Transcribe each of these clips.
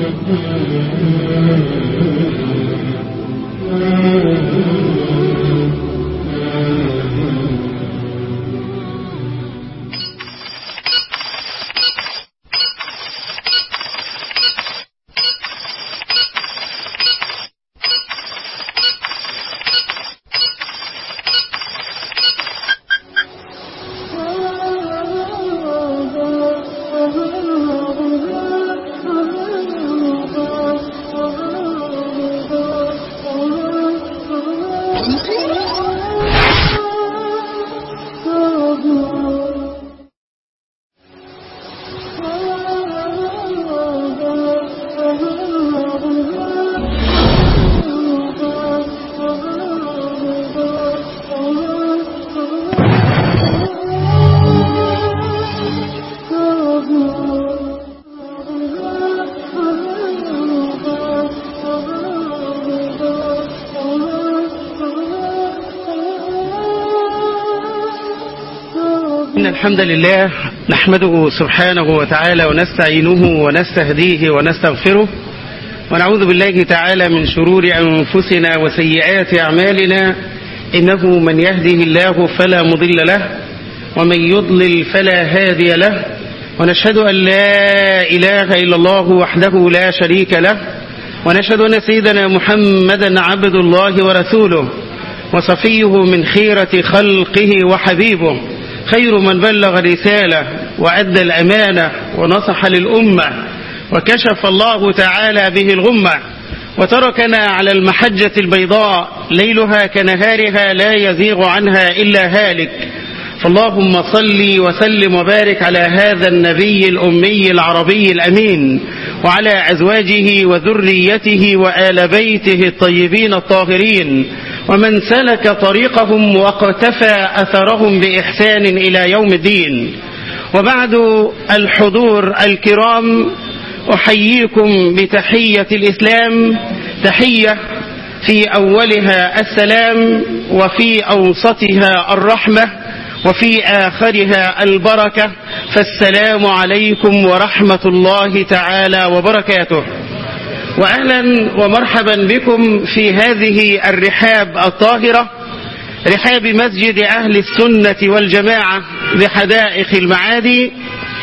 إن الحمد لله نحمده سبحانه وتعالى ونستعينه ونستهديه ونستغفره ونعوذ بالله تعالى من شرور أنفسنا وسيئات أعمالنا إنه من يهده الله فلا مضل له ومن يضلل فلا هادي له ونشهد أن لا إله إلا الله وحده لا شريك له ونشهد أن سيدنا محمدا عبد الله ورسوله وصفيه من خيرة خلقه وحبيبه خير من بلغ الرسالة وأدى الأمانة ونصح للأمة وكشف الله تعالى به الغمة وتركنا على المحجة البيضاء ليلها كنهارها لا يزيغ عنها إلا هالك فاللهم صل وسلم وبارك على هذا النبي الأمي العربي الأمين وعلى أزواجه وذريته وآل بيته الطيبين الطاهرين ومن سلك طريقهم واقتفى أثرهم بإحسان إلى يوم الدين وبعد الحضور الكرام أحييكم بتحية الإسلام تحية في أولها السلام وفي أوسطها الرحمة وفي آخرها البركة فالسلام عليكم ورحمة الله تعالى وبركاته وأهلا ومرحبا بكم في هذه الرحاب الطاهرة رحاب مسجد أهل السنة والجماعة بحدائق المعادي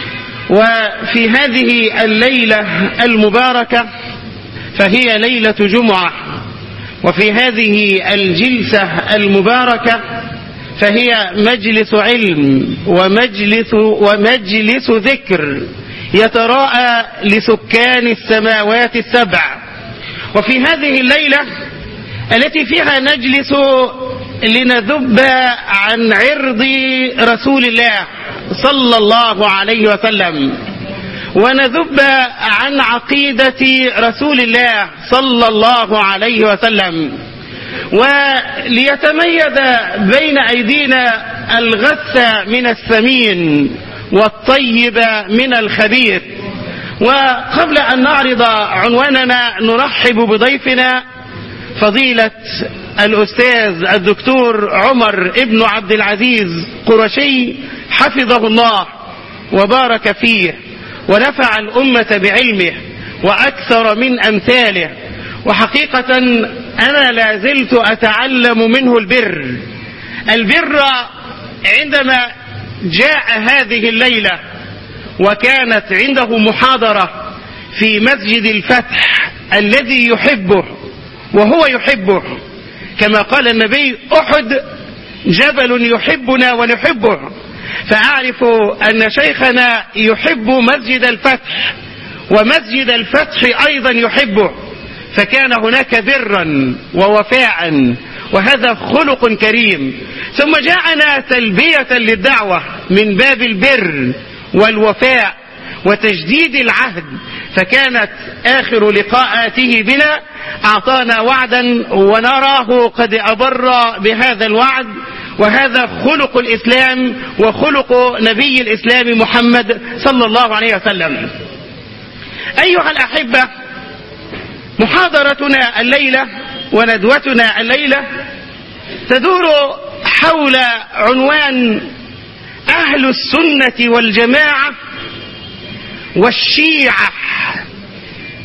وفي هذه الليلة المباركة فهي ليلة جمعة وفي هذه الجلسة المباركة فهي مجلس علم ومجلس ومجلس ذكر يتراءى لسكان السماوات السبع وفي هذه الليلة التي فيها نجلس لنذب عن عرض رسول الله صلى الله عليه وسلم ونذب عن عقيدة رسول الله صلى الله عليه وسلم وليتميز بين أيدينا الغث من السمين والطيب من الخبيث وقبل أن نعرض عنواننا نرحب بضيفنا فضيلة الأستاذ الدكتور عمر ابن عبد العزيز قرشي حفظه الله وبارك فيه ونفع الأمة بعلمه وأكثر من أمثاله وحقيقة أنا لا زلت أتعلم منه البر البر عندما جاء هذه الليلة وكانت عنده محاضرة في مسجد الفتح الذي يحبه وهو يحبه كما قال النبي أحد جبل يحبنا ونحبه فأعرف أن شيخنا يحب مسجد الفتح ومسجد الفتح أيضا يحبه فكان هناك برا ووفاء وهذا خلق كريم ثم جاءنا تلبية للدعوة من باب البر والوفاء وتجديد العهد فكانت آخر لقاءاته بنا أعطانا وعدا ونراه قد أبر بهذا الوعد وهذا خلق الإسلام وخلق نبي الإسلام محمد صلى الله عليه وسلم أيها الأحبة محاضرتنا الليلة وندوتنا الليلة تدور حول عنوان أهل السنة والجماعة والشيعة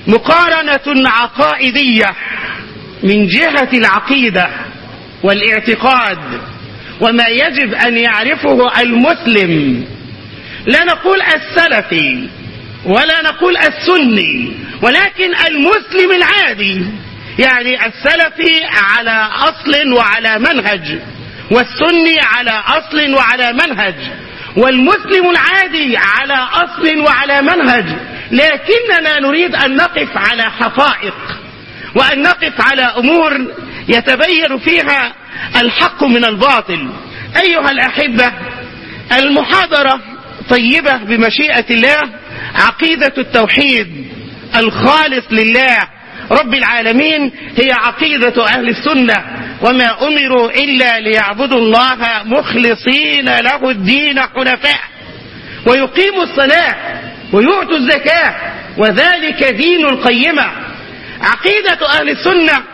مقارنة عقائدية من جهة العقيدة والاعتقاد وما يجب أن يعرفه المسلم لا نقول السلفي ولا نقول السني ولكن المسلم العادي يعني السلفي على أصل وعلى منهج والسني على أصل وعلى منهج والمسلم العادي على أصل وعلى منهج لكننا نريد أن نقف على حقائق وأن نقف على أمور يتبين فيها الحق من الباطل أيها الأحبة المحاضرة طيبة بمشيئة الله عقيدة التوحيد الخالص لله رب العالمين هي عقيدة أهل السنة وما أمروا إلا ليعبدوا الله مخلصين له الدين حنفاء ويقيموا الصلاة ويؤتوا الزكاة وذلك دين القيمة عقيدة أهل السنة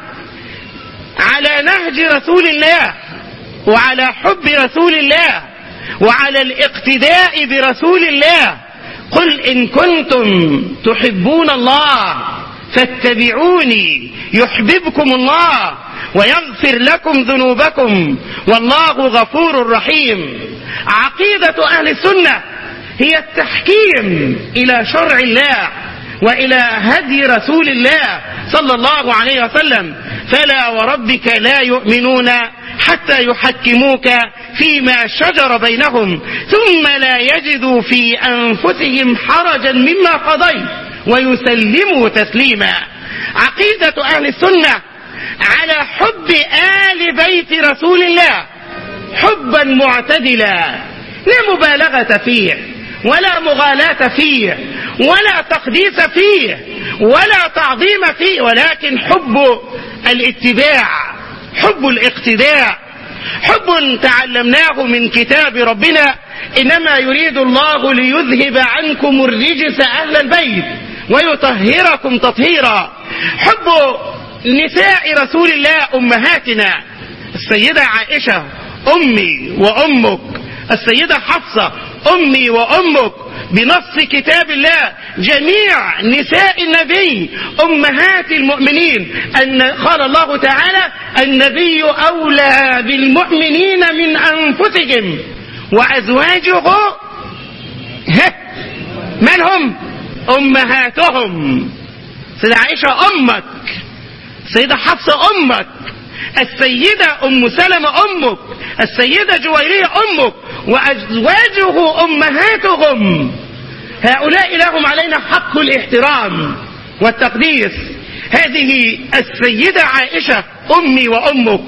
على نهج رسول الله وعلى حب رسول الله وعلى الاقتداء برسول الله قل إن كنتم تحبون الله فاتبعوني يحببكم الله ويغفر لكم ذنوبكم والله غفور رحيم عقيدة أهل السنة هي التحكيم إلى شرع الله وإلى هدي رسول الله صلى الله عليه وسلم فلا وربك لا يؤمنون حتى يحكموك فيما شجر بينهم ثم لا يجدوا في أنفسهم حرجا مما قضيت ويسلموا تسليما عقيدة أهل السنة على حب آل بيت رسول الله حبا معتدلا لا مبالغة فيه ولا مغالاة فيه ولا تقديس فيه ولا تعظيم فيه ولكن حب الاتباع حب الاقتداء حب تعلمناه من كتاب ربنا إنما يريد الله ليذهب عنكم الرجس أهل البيت ويطهركم تطهيرا حب نساء رسول الله أمهاتنا السيدة عائشة أمي وأمك السيدة حفصة أمي وأمك بنص كتاب الله جميع نساء النبي أمهات المؤمنين أن قال الله تعالى النبي أولى بالمؤمنين من أنفسهم وأزواجه من هم أمهاتهم سيدة عائشة أمك سيدة حفصة أمك السيدة أم سلمة أمك السيدة جويرية أمك وأزواجه أمهاتهم هؤلاء لهم علينا حق الاحترام والتقديس هذه السيدة عائشة أمي وأمك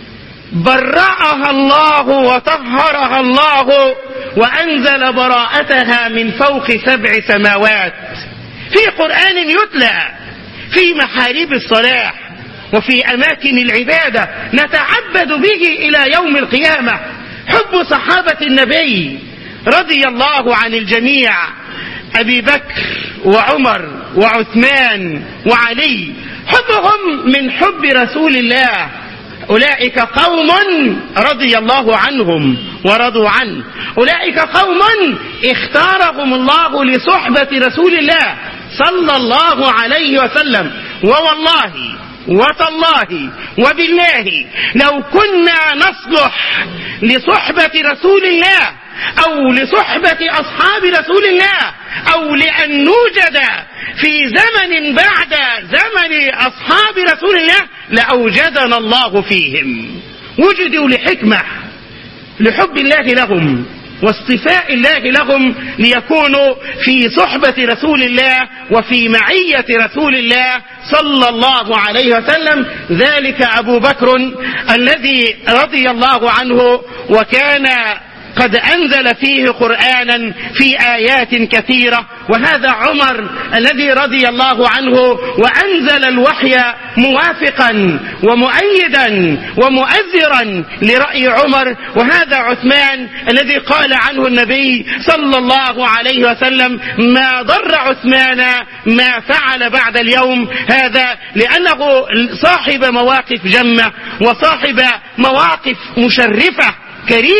برأها الله وطهرها الله وأنزل براءتها من فوق سبع سماوات في قرآن يتلى في محاريب الصلاح وفي أماكن العبادة نتعبد به إلى يوم القيامة حب صحابة النبي رضي الله عن الجميع أبي بكر وعمر وعثمان وعلي حبهم من حب رسول الله أولئك قوم رضي الله عنهم ورضوا عنه أولئك قوم اختارهم الله لصحبة رسول الله صلى الله عليه وسلم ووالله وتالله وبالله لو كنا نصلح لصحبة رسول الله أو لصحبة أصحاب رسول الله أو لأن نوجد في زمن بعد زمن أصحاب رسول الله لأوجدنا الله فيهم وجدوا لحكمة لحب الله لهم واصطفاء الله لهم ليكونوا في صحبة رسول الله وفي معية رسول الله صلى الله عليه وسلم ذلك أبو بكر الذي رضي الله عنه وكان قد أنزل فيه قرآنا في آيات كثيرة وهذا عمر الذي رضي الله عنه وأنزل الوحي موافقا ومؤيدا ومؤذرا لرأي عمر وهذا عثمان الذي قال عنه النبي صلى الله عليه وسلم ما ضر عثمان ما فعل بعد اليوم هذا لأنه صاحب مواقف جمة وصاحب مواقف مشرفة كريمة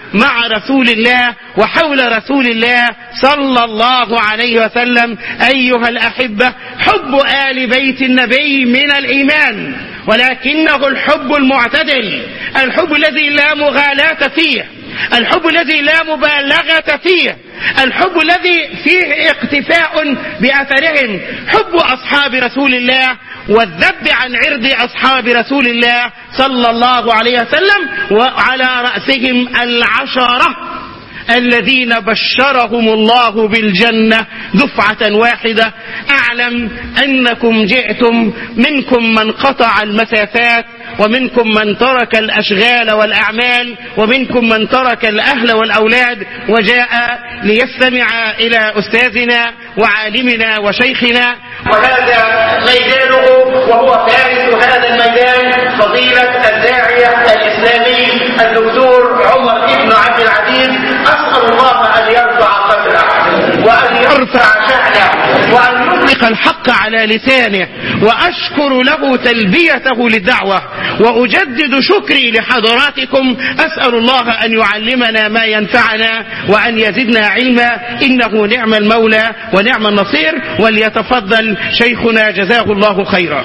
مع رسول الله وحول رسول الله صلى الله عليه وسلم أيها الأحبة حب آل بيت النبي من الإيمان ولكنه الحب المعتدل الحب الذي لا مغالاة فيه الحب الذي لا مبالغة فيه الحب الذي فيه اقتفاء بأثرهم حب أصحاب رسول الله والذب عن عرض أصحاب رسول الله صلى الله عليه وسلم وعلى رأسهم العشرة الذين بشرهم الله بالجنة دفعة واحدة أعلم أنكم جئتم منكم من قطع المسافات ومنكم من ترك الأشغال والأعمال ومنكم من ترك الأهل والأولاد وجاء ليستمع إلى أستاذنا وعالمنا وشيخنا وهذا ميدانه وهو فارس هذا الميدان فضيلة الداعية الإسلامي الدكتور عمر بن عبد العزيز أسأل الله أن يرفع قدره وأن يرفع شأنه وأن يطلق الحق على لسانه وأشكر له تلبيته للدعوة وأجدد شكري لحضراتكم أسأل الله أن يعلمنا ما ينفعنا وأن يزدنا علما إنه نعم المولى ونعم النصير وليتفضل شيخنا جزاه الله خيرا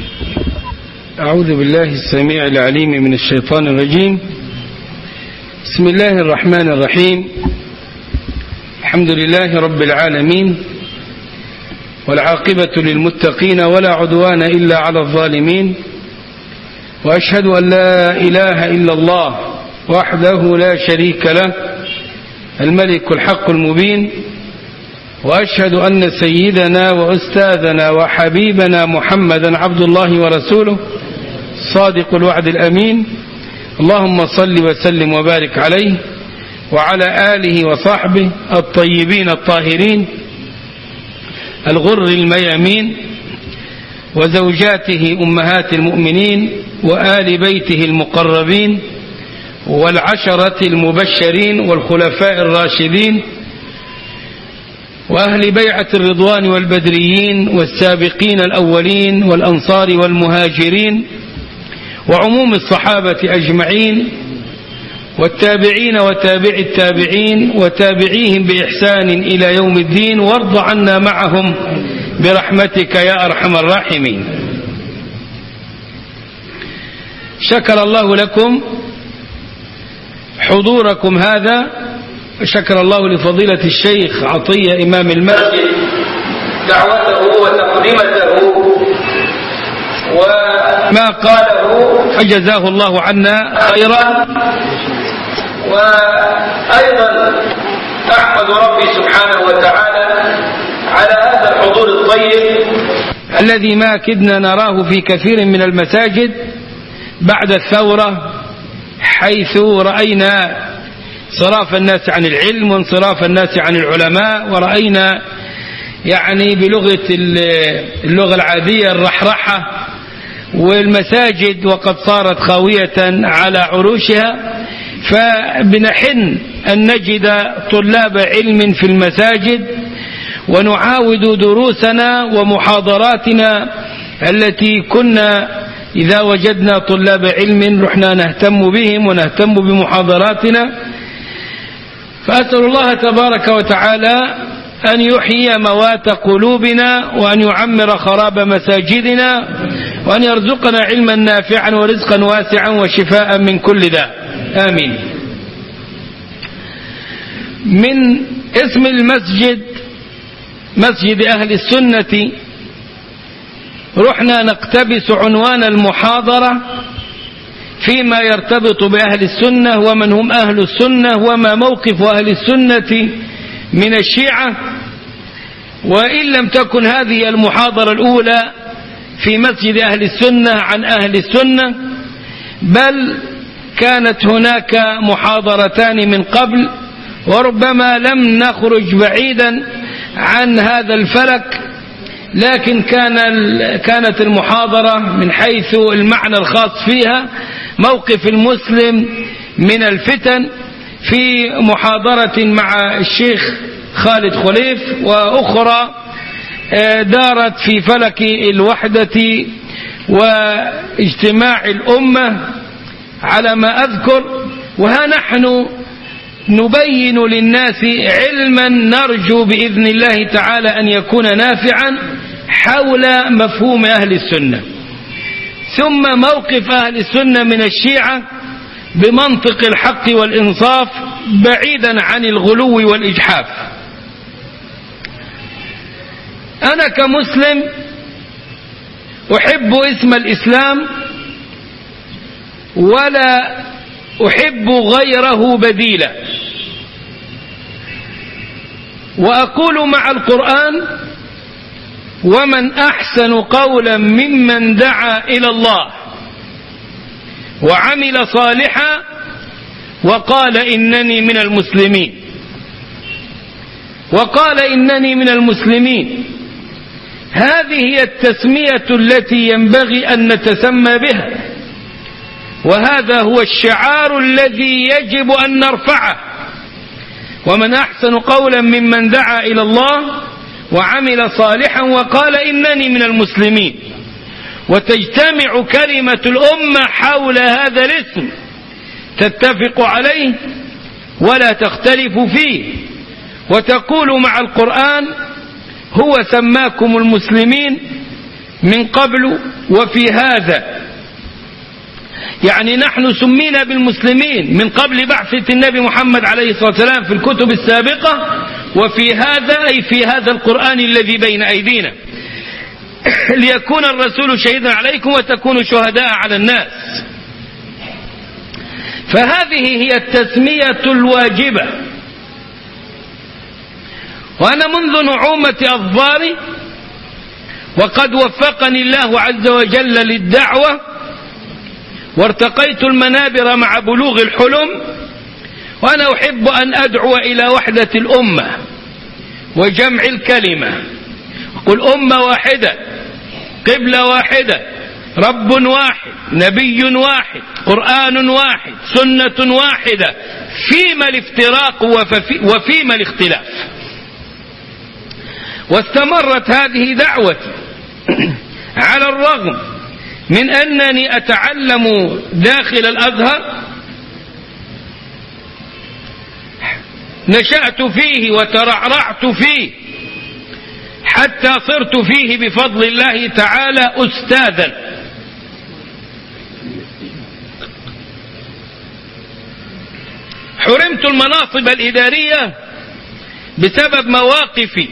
أعوذ بالله السميع العليم من الشيطان الرجيم بسم الله الرحمن الرحيم الحمد لله رب العالمين والعاقبة للمتقين ولا عدوان إلا على الظالمين وأشهد أن لا إله إلا الله وحده لا شريك له الملك الحق المبين وأشهد أن سيدنا وأستاذنا وحبيبنا محمدا عبد الله ورسوله صادق الوعد الأمين اللهم صل وسلم وبارك عليه وعلى آله وصحبه الطيبين الطاهرين الغر الميامين وزوجاته أمهات المؤمنين وآل بيته المقربين والعشرة المبشرين والخلفاء الراشدين وأهل بيعة الرضوان والبدريين والسابقين الأولين والأنصار والمهاجرين وعموم الصحابة أجمعين والتابعين وتابع التابعين وتابعيهم بإحسان إلى يوم الدين وارض عنا معهم برحمتك يا أرحم الراحمين شكر الله لكم حضوركم هذا شكر الله لفضيلة الشيخ عطية إمام المسجد دعوته وتقدمته وما قاله فجزاه الله عنا خيرا وأيضا أحمد ربي سبحانه وتعالى على هذا الحضور الطيب الذي ما كدنا نراه في كثير من المساجد بعد الثورة حيث رأينا صراف الناس عن العلم وانصراف الناس عن العلماء ورأينا يعني بلغة اللغة العادية الرحرحة والمساجد وقد صارت خاوية على عروشها فبنحن أن نجد طلاب علم في المساجد ونعاود دروسنا ومحاضراتنا التي كنا إذا وجدنا طلاب علم رحنا نهتم بهم ونهتم بمحاضراتنا فأسأل الله تبارك وتعالى أن يحيي موات قلوبنا وأن يعمر خراب مساجدنا وأن يرزقنا علما نافعا ورزقا واسعا وشفاء من كل داء آمين من اسم المسجد مسجد أهل السنة رحنا نقتبس عنوان المحاضرة فيما يرتبط بأهل السنة ومن هم أهل السنة وما موقف أهل السنة من الشيعة وإن لم تكن هذه المحاضرة الأولى في مسجد أهل السنة عن أهل السنة بل كانت هناك محاضرتان من قبل وربما لم نخرج بعيدا عن هذا الفلك لكن كان كانت المحاضرة من حيث المعنى الخاص فيها موقف المسلم من الفتن في محاضرة مع الشيخ خالد خليف وأخرى دارت في فلك الوحدة واجتماع الأمة على ما أذكر وها نحن نبين للناس علما نرجو بإذن الله تعالى أن يكون نافعا حول مفهوم أهل السنة ثم موقف أهل السنة من الشيعة بمنطق الحق والإنصاف بعيدا عن الغلو والإجحاف أنا كمسلم أحب اسم الإسلام ولا أحب غيره بديلا وأقول مع القرآن ومن أحسن قولا ممن دعا إلى الله وعمل صالحا وقال إنني من المسلمين وقال إنني من المسلمين هذه هي التسمية التي ينبغي أن نتسمى بها وهذا هو الشعار الذي يجب أن نرفعه ومن أحسن قولا ممن دعا إلى الله وعمل صالحا وقال إنني من المسلمين وتجتمع كلمة الأمة حول هذا الاسم تتفق عليه ولا تختلف فيه وتقول مع القرآن هو سماكم المسلمين من قبل وفي هذا يعني نحن سمينا بالمسلمين من قبل بعثة النبي محمد عليه الصلاة والسلام في الكتب السابقة وفي هذا أي في هذا القرآن الذي بين أيدينا ليكون الرسول شهيدا عليكم وتكونوا شهداء على الناس فهذه هي التسمية الواجبة وأنا منذ نعومة أظفاري وقد وفقني الله عز وجل للدعوة وارتقيت المنابر مع بلوغ الحلم وأنا أحب أن أدعو إلى وحدة الأمة وجمع الكلمة قل أمة واحدة قبلة واحدة رب واحد نبي واحد قرآن واحد سنة واحدة فيما الافتراق وفيما الاختلاف واستمرت هذه دعوتي على الرغم من أنني أتعلم داخل الأزهر نشأت فيه وترعرعت فيه حتى صرت فيه بفضل الله تعالى أستاذا حرمت المناصب الإدارية بسبب مواقفي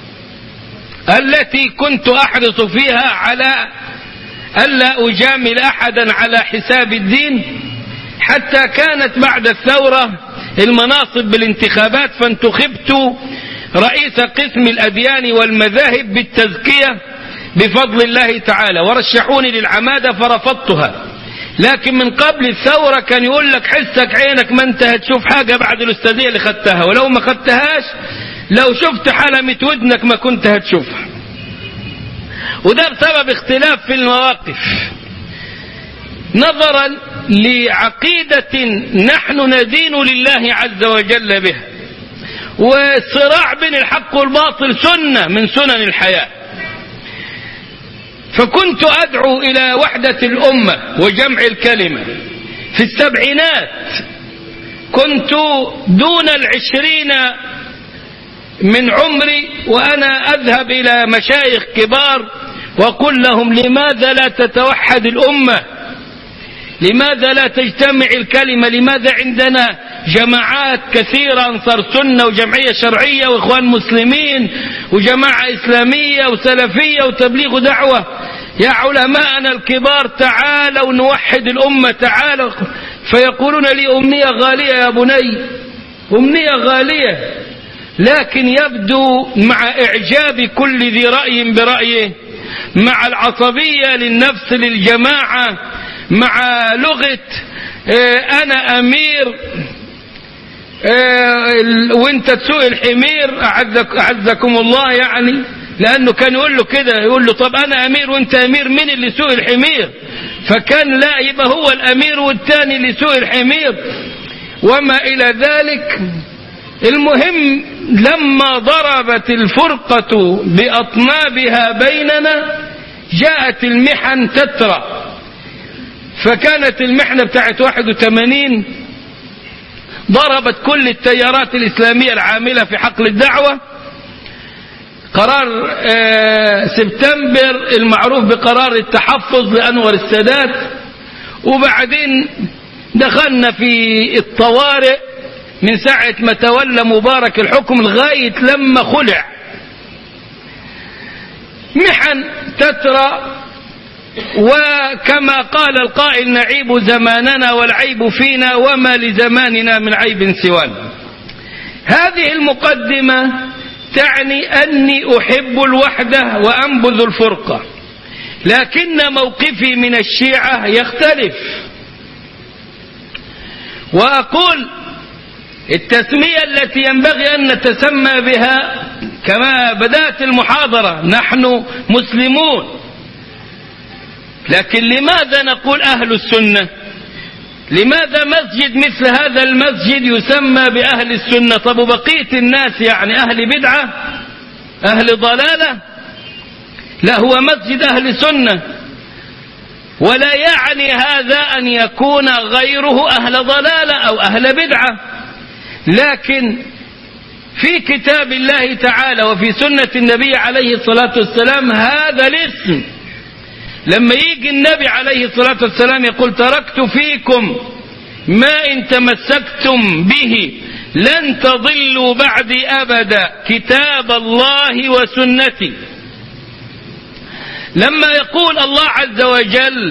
التي كنت أحرص فيها على ألا أجامل أحدا على حساب الدين حتى كانت بعد الثورة المناصب بالانتخابات فانتخبت رئيس قسم الأديان والمذاهب بالتزكية بفضل الله تعالى ورشحوني للعمادة فرفضتها لكن من قبل الثورة كان يقول لك حسك عينك ما انت هتشوف حاجة بعد الأستاذية اللي خدتها ولو ما خدتهاش لو شفت حلمة ودنك ما كنت هتشوفها وده بسبب اختلاف في المواقف نظرا لعقيدة نحن ندين لله عز وجل بها والصراع بين الحق والباطل سنة من سنن الحياة فكنت أدعو إلى وحدة الأمة وجمع الكلمة في السبعينات كنت دون العشرين من عمري وأنا أذهب إلى مشايخ كبار وقل لهم لماذا لا تتوحد الأمة لماذا لا تجتمع الكلمة لماذا عندنا جماعات كثيرة أنصار سنة وجمعية شرعية وإخوان مسلمين وجماعة إسلامية وسلفية وتبليغ دعوة يا علماءنا الكبار تعالوا نوحد الأمة تعالوا فيقولون لي أمنية غالية يا بني أمنية غالية لكن يبدو مع إعجاب كل ذي رأي برأيه مع العصبية للنفس للجماعة مع لغة أنا أمير وانت تسوق الحمير أعزك أعزكم الله يعني لأنه كان يقول له كده يقول له طب أنا أمير وانت أمير مين اللي سوق الحمير فكان لا يبقى هو الأمير والتاني اللي سوق الحمير وما إلى ذلك المهم لما ضربت الفرقة بأطنابها بيننا جاءت المحن تترى فكانت المحنة بتاعت 81 ضربت كل التيارات الإسلامية العاملة في حقل الدعوة قرار سبتمبر المعروف بقرار التحفظ لأنور السادات وبعدين دخلنا في الطوارئ من ساعة ما تولى مبارك الحكم لغاية لما خلع محن تترى وكما قال القائل نعيب زماننا والعيب فينا وما لزماننا من عيب سوانا هذه المقدمة تعني أني أحب الوحدة وأنبذ الفرقة لكن موقفي من الشيعة يختلف وأقول التسمية التي ينبغي أن نتسمى بها كما بدأت المحاضرة نحن مسلمون لكن لماذا نقول أهل السنة لماذا مسجد مثل هذا المسجد يسمى بأهل السنة طب وبقية الناس يعني أهل بدعة أهل ضلالة لا هو مسجد أهل سنة ولا يعني هذا أن يكون غيره أهل ضلالة أو أهل بدعة لكن في كتاب الله تعالى وفي سنة النبي عليه الصلاة والسلام هذا الاسم لما يجي النبي عليه الصلاة والسلام يقول تركت فيكم ما إن تمسكتم به لن تضلوا بعدي أبدا كتاب الله وسنتي لما يقول الله عز وجل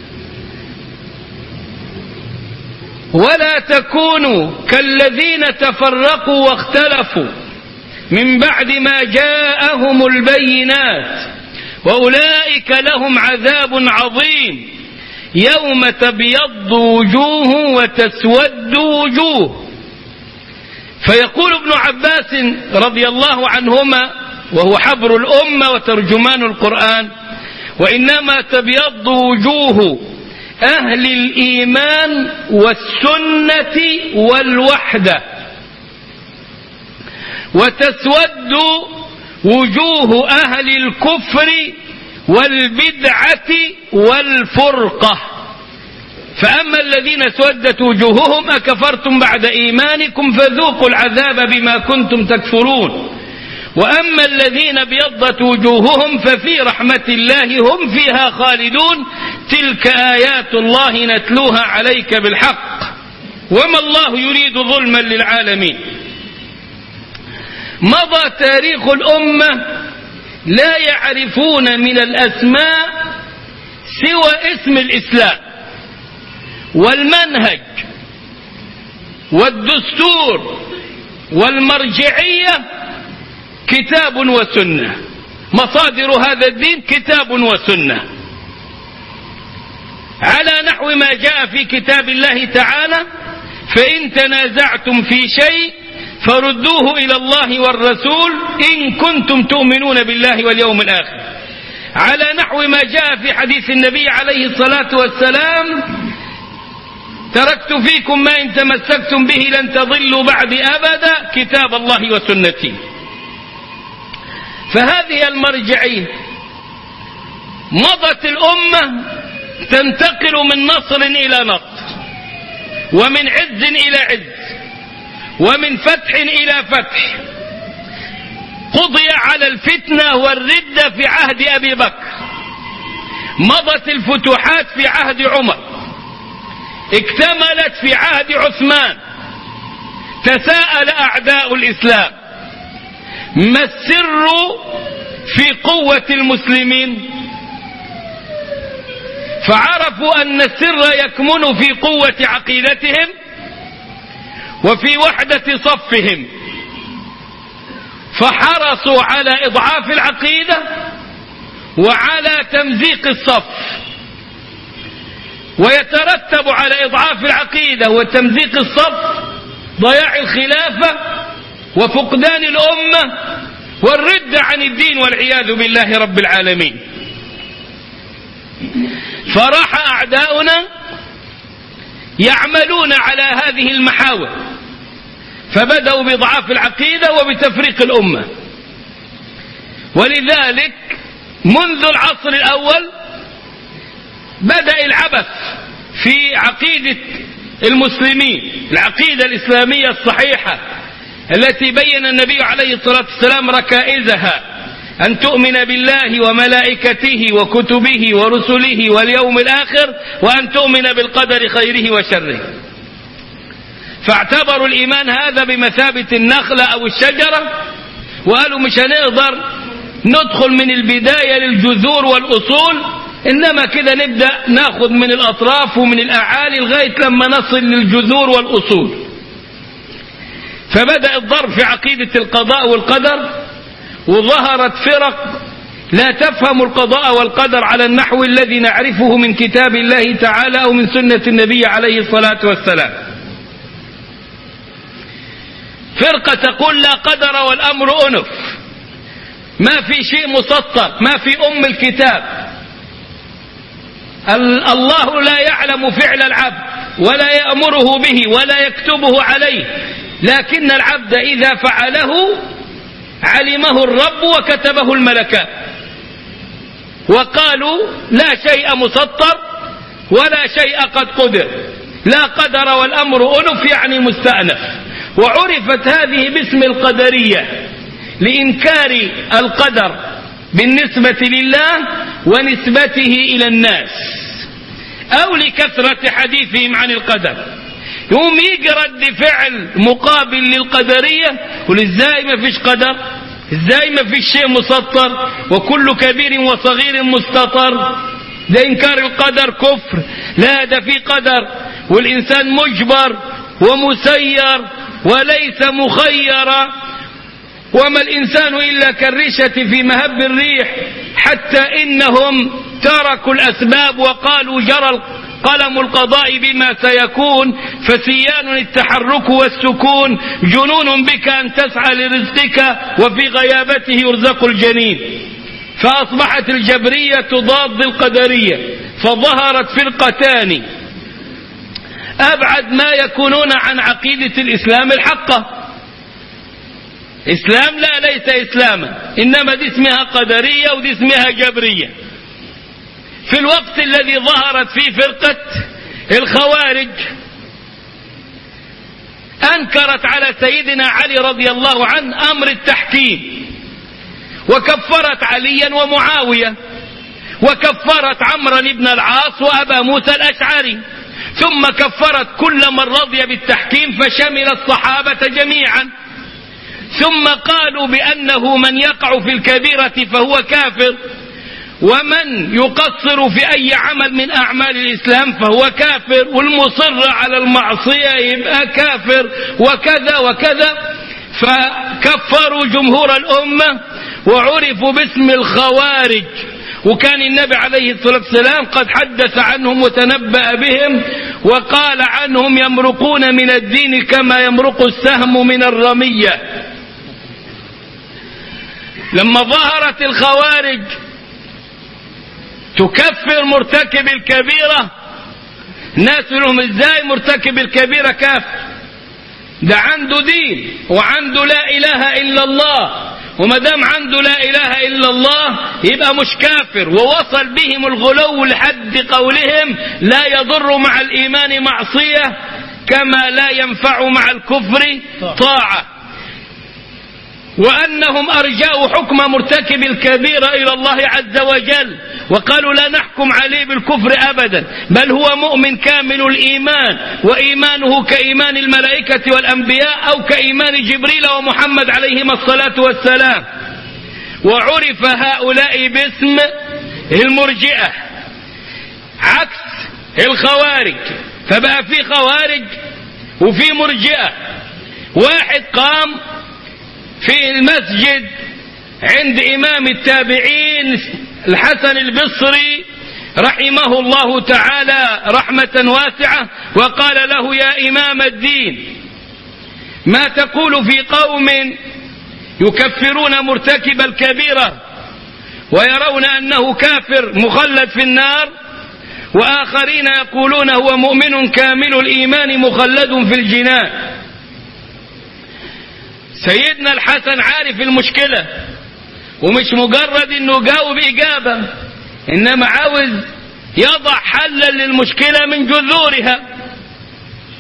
ولا تكونوا كالذين تفرقوا واختلفوا من بعد ما جاءهم البينات وأولئك لهم عذاب عظيم يوم تبيض وجوه وتسود وجوه فيقول ابن عباس رضي الله عنهما وهو حبر الأمة وترجمان القرآن وإنما تبيض وجوه أهل الإيمان والسنة والوحدة وتسود وجوه أهل الكفر والبدعة والفرقة فأما الذين سودت وجوههم أكفرتم بعد إيمانكم فذوقوا العذاب بما كنتم تكفرون وأما الذين ابيضت وجوههم ففي رحمة الله هم فيها خالدون تلك آيات الله نتلوها عليك بالحق وما الله يريد ظلما للعالمين مضى تاريخ الأمة لا يعرفون من الأسماء سوى اسم الإسلام والمنهج والدستور والمرجعية كتاب وسنة مصادر هذا الدين كتاب وسنة على نحو ما جاء في كتاب الله تعالى فإن تنازعتم في شيء فردوه إلى الله والرسول إن كنتم تؤمنون بالله واليوم الآخر على نحو ما جاء في حديث النبي عليه الصلاة والسلام تركت فيكم ما إن تمسكتم به لن تضلوا بعد أبدا كتاب الله وسنتي فهذه المرجعية مضت الأمة تنتقل من نصر إلى نصر ومن عز إلى عز ومن فتح إلى فتح قضي على الفتنة والردة في عهد أبي بكر مضت الفتوحات في عهد عمر اكتملت في عهد عثمان تساءل أعداء الإسلام ما السر في قوة المسلمين فعرفوا أن السر يكمن في قوة عقيدتهم وفي وحدة صفهم فحرصوا على إضعاف العقيدة وعلى تمزيق الصف ويترتب على إضعاف العقيدة وتمزيق الصف ضياع الخلافة وفقدان الأمة والرد عن الدين والعياذ بالله رب العالمين فراح أعداؤنا يعملون على هذه المحاور فبدأوا بضعاف العقيدة وبتفريق الأمة ولذلك منذ العصر الأول بدأ العبث في عقيدة المسلمين العقيدة الإسلامية الصحيحة التي بين النبي عليه الصلاة والسلام ركائزها أن تؤمن بالله وملائكته وكتبه ورسله واليوم الآخر وأن تؤمن بالقدر خيره وشره فاعتبروا الإيمان هذا بمثابة النخلة أو الشجرة وقالوا مش هنقدر ندخل من البداية للجذور والأصول إنما كده نبدأ ناخذ من الأطراف ومن الأعالي لغاية لما نصل للجذور والأصول فبدأ الضرب في عقيدة القضاء والقدر وظهرت فرق لا تفهم القضاء والقدر على النحو الذي نعرفه من كتاب الله تعالى أو من سنة النبي عليه الصلاة والسلام فرقة تقول لا قدر والأمر أنف ما في شيء مسطر ما في أم الكتاب الله لا يعلم فعل العبد ولا يأمره به ولا يكتبه عليه لكن العبد إذا فعله علمه الرب وكتبه الملكان وقالوا لا شيء مسطر ولا شيء قد قدر لا قدر والأمر أنف يعني مستأنف وعرفت هذه باسم القدرية لإنكار القدر بالنسبة لله ونسبته إلى الناس أو لكثرة حديثهم عن القدر يقوم يجي رد فعل مقابل للقدرية يقول ازاي ما فيش قدر ازاي ما فيش شيء مسطر وكل كبير وصغير مستطر ده انكار القدر كفر لا ده في قدر والانسان مجبر ومسير وليس مخيرا وما الإنسان إلا كالريشة في مهب الريح حتى إنهم تركوا الأسباب وقالوا جرى قلم القضاء بما سيكون فسيان التحرك والسكون جنون بك أن تسعى لرزقك وفي غيابته يرزق الجنين فأصبحت الجبرية تضاد القدرية فظهرت فرقتان أبعد ما يكونون عن عقيدة الإسلام الحقة إسلام لا ليس إسلاما إنما دي اسمها قدرية ودي اسمها جبرية في الوقت الذي ظهرت فيه فرقة الخوارج أنكرت على سيدنا علي رضي الله عنه أمر التحكيم وكفرت عليا ومعاوية وكفرت عمرا بن العاص وأبا موسى الأشعري ثم كفرت كل من رضي بالتحكيم فشمل الصحابة جميعا ثم قالوا بأنه من يقع في الكبيرة فهو كافر ومن يقصر في أي عمل من أعمال الإسلام فهو كافر والمصر على المعصية يبقى كافر وكذا وكذا فكفروا جمهور الأمة وعرفوا باسم الخوارج وكان النبي عليه الصلاة والسلام قد حدث عنهم وتنبأ بهم وقال عنهم يمرقون من الدين كما يمرق السهم من الرمية لما ظهرت الخوارج تكفر مرتكب الكبيرة ناس لهم ازاي مرتكب الكبيرة كافر ده عنده دين وعنده لا اله الا الله وما دام عنده لا اله الا الله يبقى مش كافر ووصل بهم الغلو لحد قولهم لا يضر مع الايمان معصيه كما لا ينفع مع الكفر طاعه وأنهم أرجاءوا حكم مرتكب الكبيرة إلى الله عز وجل وقالوا لا نحكم عليه بالكفر أبدا بل هو مؤمن كامل الإيمان وإيمانه كإيمان الملائكة والأنبياء أو كإيمان جبريل ومحمد عليهما الصلاة والسلام وعرف هؤلاء باسم المرجئة عكس الخوارج فبقى في خوارج وفي مرجئة واحد قام في المسجد عند إمام التابعين الحسن البصري رحمه الله تعالى رحمة واسعة وقال له يا إمام الدين ما تقول في قوم يكفرون مرتكب الكبيرة ويرون أنه كافر مخلد في النار وآخرين يقولون هو مؤمن كامل الإيمان مخلد في الجنان سيدنا الحسن عارف المشكلة ومش مجرد انه جاوب اجابة انما عاوز يضع حلا للمشكلة من جذورها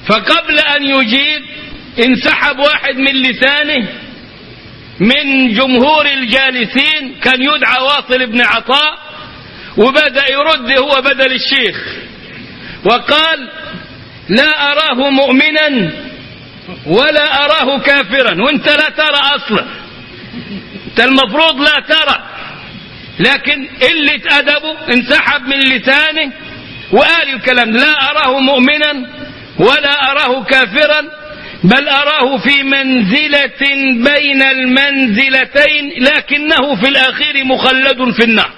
فقبل أن يجيب انسحب واحد من لسانه من جمهور الجالسين كان يدعى واصل بن عطاء وبدأ يرد هو بدل الشيخ وقال لا أراه مؤمنا ولا أراه كافرا وانت لا ترى أصلا انت المفروض لا ترى لكن قلة أدبه انسحب من لسانه وقال الكلام لا أراه مؤمنا ولا أراه كافرا بل أراه في منزلة بين المنزلتين لكنه في الأخير مخلد في النار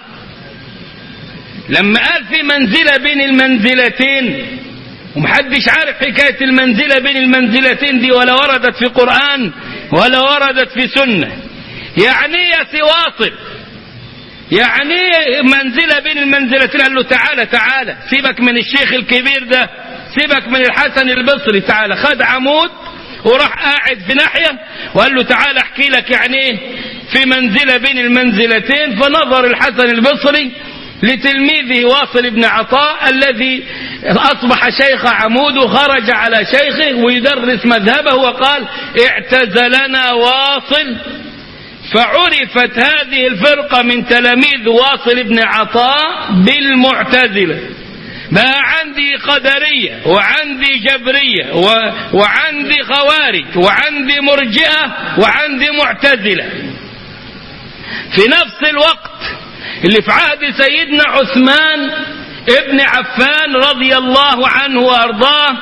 لما قال في منزلة بين المنزلتين ومحدش عارف حكاية المنزلة بين المنزلتين دي ولا وردت في قرآن ولا وردت في سنة يعني يا سواصل يعني منزلة بين المنزلتين قال له تعالى تعالى سيبك من الشيخ الكبير ده سيبك من الحسن البصري تعالى خد عمود وراح قاعد في ناحية وقال له تعالى احكي لك يعني ايه في منزلة بين المنزلتين فنظر الحسن البصري لتلميذه واصل بن عطاء الذي أصبح شيخ عمود وخرج على شيخه ويدرس مذهبه وقال اعتزلنا واصل فعرفت هذه الفرقة من تلاميذ واصل بن عطاء بالمعتزلة بقى عندي قدرية وعندي جبرية و... وعندي خوارج وعندي مرجئة وعندي معتزلة في نفس الوقت اللي في عهد سيدنا عثمان ابن عفان رضي الله عنه وارضاه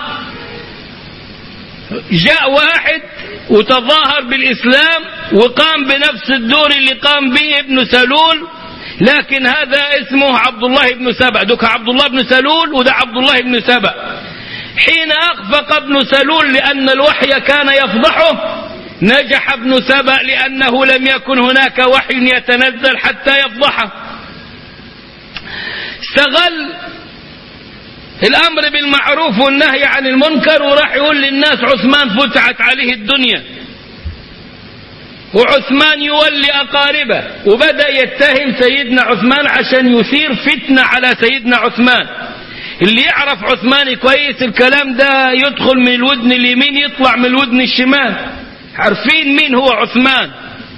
جاء واحد وتظاهر بالاسلام وقام بنفس الدور اللي قام به ابن سلول لكن هذا اسمه عبد الله بن سبع دوك عبد الله بن سلول وده عبد الله بن سبع حين اخفق ابن سلول لان الوحي كان يفضحه نجح ابن سبأ لأنه لم يكن هناك وحي يتنزل حتى يفضحه استغل الأمر بالمعروف والنهي عن المنكر وراح يقول للناس عثمان فتحت عليه الدنيا وعثمان يولي أقاربه وبدأ يتهم سيدنا عثمان عشان يثير فتنة على سيدنا عثمان اللي يعرف عثمان كويس الكلام ده يدخل من الودن اليمين يطلع من الودن الشمال عارفين مين هو عثمان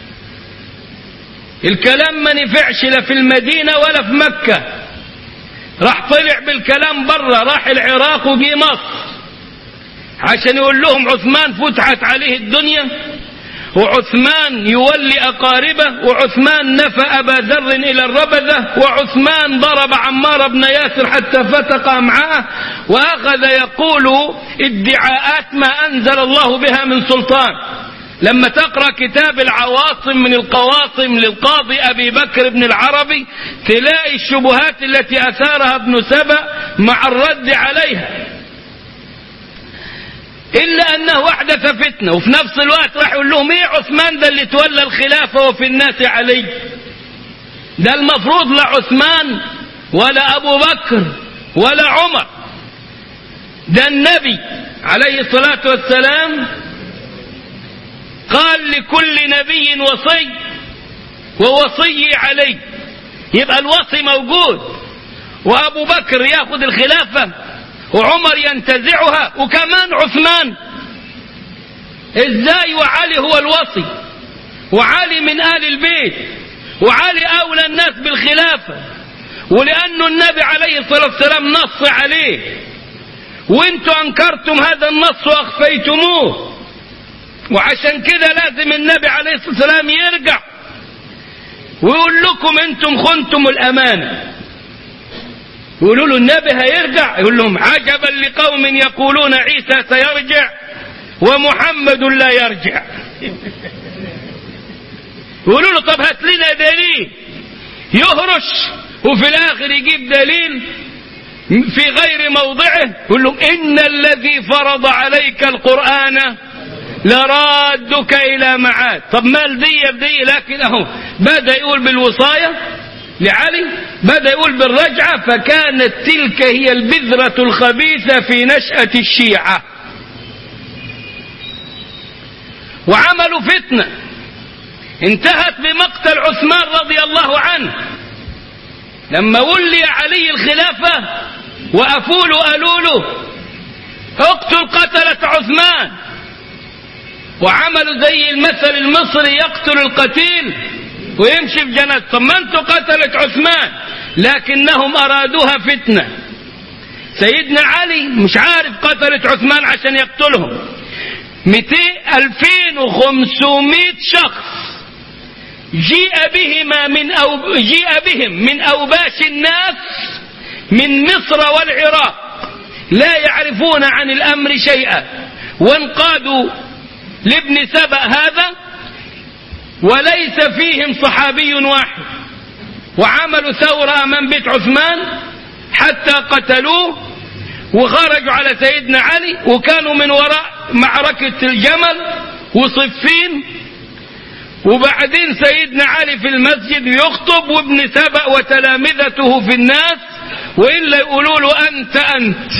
الكلام ما نفعش لا في المدينة ولا في مكة راح طلع بالكلام برا راح العراق وجي مصر عشان يقول لهم عثمان فتحت عليه الدنيا وعثمان يولي أقاربه وعثمان نفى أبا ذر إلى الربذة وعثمان ضرب عمار بن ياسر حتى فتق أمعاءه وأخذ يقول ادعاءات ما أنزل الله بها من سلطان لما تقرأ كتاب العواصم من القواصم للقاضي أبي بكر بن العربي تلاقي الشبهات التي أثارها ابن سبأ مع الرد عليها إلا أنه أحدث فتنة وفي نفس الوقت راح يقول لهم إيه عثمان ده اللي تولى الخلافة وفي الناس علي ده المفروض لا عثمان ولا أبو بكر ولا عمر ده النبي عليه الصلاة والسلام قال لكل نبي وصي ووصي علي يبقى الوصي موجود وأبو بكر ياخذ الخلافة وعمر ينتزعها وكمان عثمان ازاي وعلي هو الوصي وعلي من آل البيت وعلي أولى الناس بالخلافة ولأنه النبي عليه الصلاة والسلام نص عليه وانتوا أنكرتم هذا النص وأخفيتموه وعشان كده لازم النبي عليه الصلاة والسلام يرجع ويقول لكم انتم خنتم الأمانة يقولوا له النبي هيرجع يقول لهم عجبا لقوم يقولون عيسى سيرجع ومحمد لا يرجع يقولوا له طب هات لنا دليل يهرش وفي الاخر يجيب دليل في غير موضعه يقول لهم ان الذي فرض عليك القران لرادك الى معاد طب ما دي بدي لكن اهو بدا يقول بالوصايه لعلي بدأ يقول بالرجعة فكانت تلك هي البذرة الخبيثة في نشأة الشيعة وعملوا فتنة انتهت بمقتل عثمان رضي الله عنه لما ولي علي الخلافة وأفول قالوا له اقتل قتلة عثمان وعملوا زي المثل المصري يقتل القتيل ويمشي في جنازته طب ما انتوا قتلت عثمان لكنهم ارادوها فتنه سيدنا علي مش عارف قتلت عثمان عشان يقتلهم 200 2500 شخص جيء بهما من أو جيء بهم من أوباش الناس من مصر والعراق لا يعرفون عن الأمر شيئا وانقادوا لابن سبأ هذا وليس فيهم صحابي واحد وعملوا ثورة أمام بيت عثمان حتى قتلوه وخرجوا على سيدنا علي وكانوا من وراء معركة الجمل وصفين وبعدين سيدنا علي في المسجد يخطب وابن سبأ وتلامذته في الناس وإلا يقولوا له أنت أنت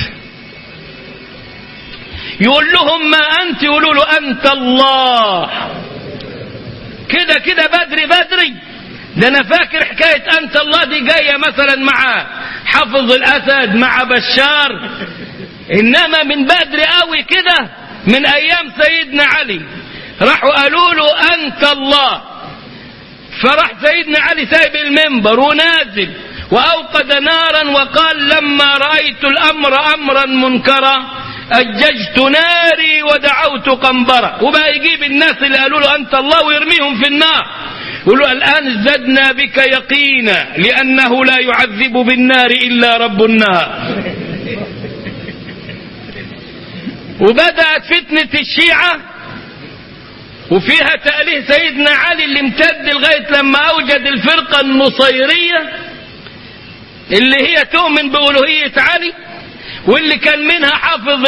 يقول لهم ما أنت يقولوا له أنت الله كده كده بدري بدري ده أنا فاكر حكاية أنت الله دي جاية مثلا مع حفظ الأسد مع بشار إنما من بدري قوي كده من أيام سيدنا علي راحوا قالوا له أنت الله فراح سيدنا علي سايب المنبر ونازل وأوقد نارا وقال لما رأيت الأمر أمرا منكرا أججت ناري ودعوت قنبرة وبقى يجيب الناس اللي قالوا له أنت الله ويرميهم في النار يقولوا الآن ازددنا بك يقينا لأنه لا يعذب بالنار إلا رب النار وبدأت فتنة الشيعة وفيها تأليه سيدنا علي اللي امتد لغاية لما أوجد الفرقة النصيرية اللي هي تؤمن بألوهية علي واللي كان منها حافظ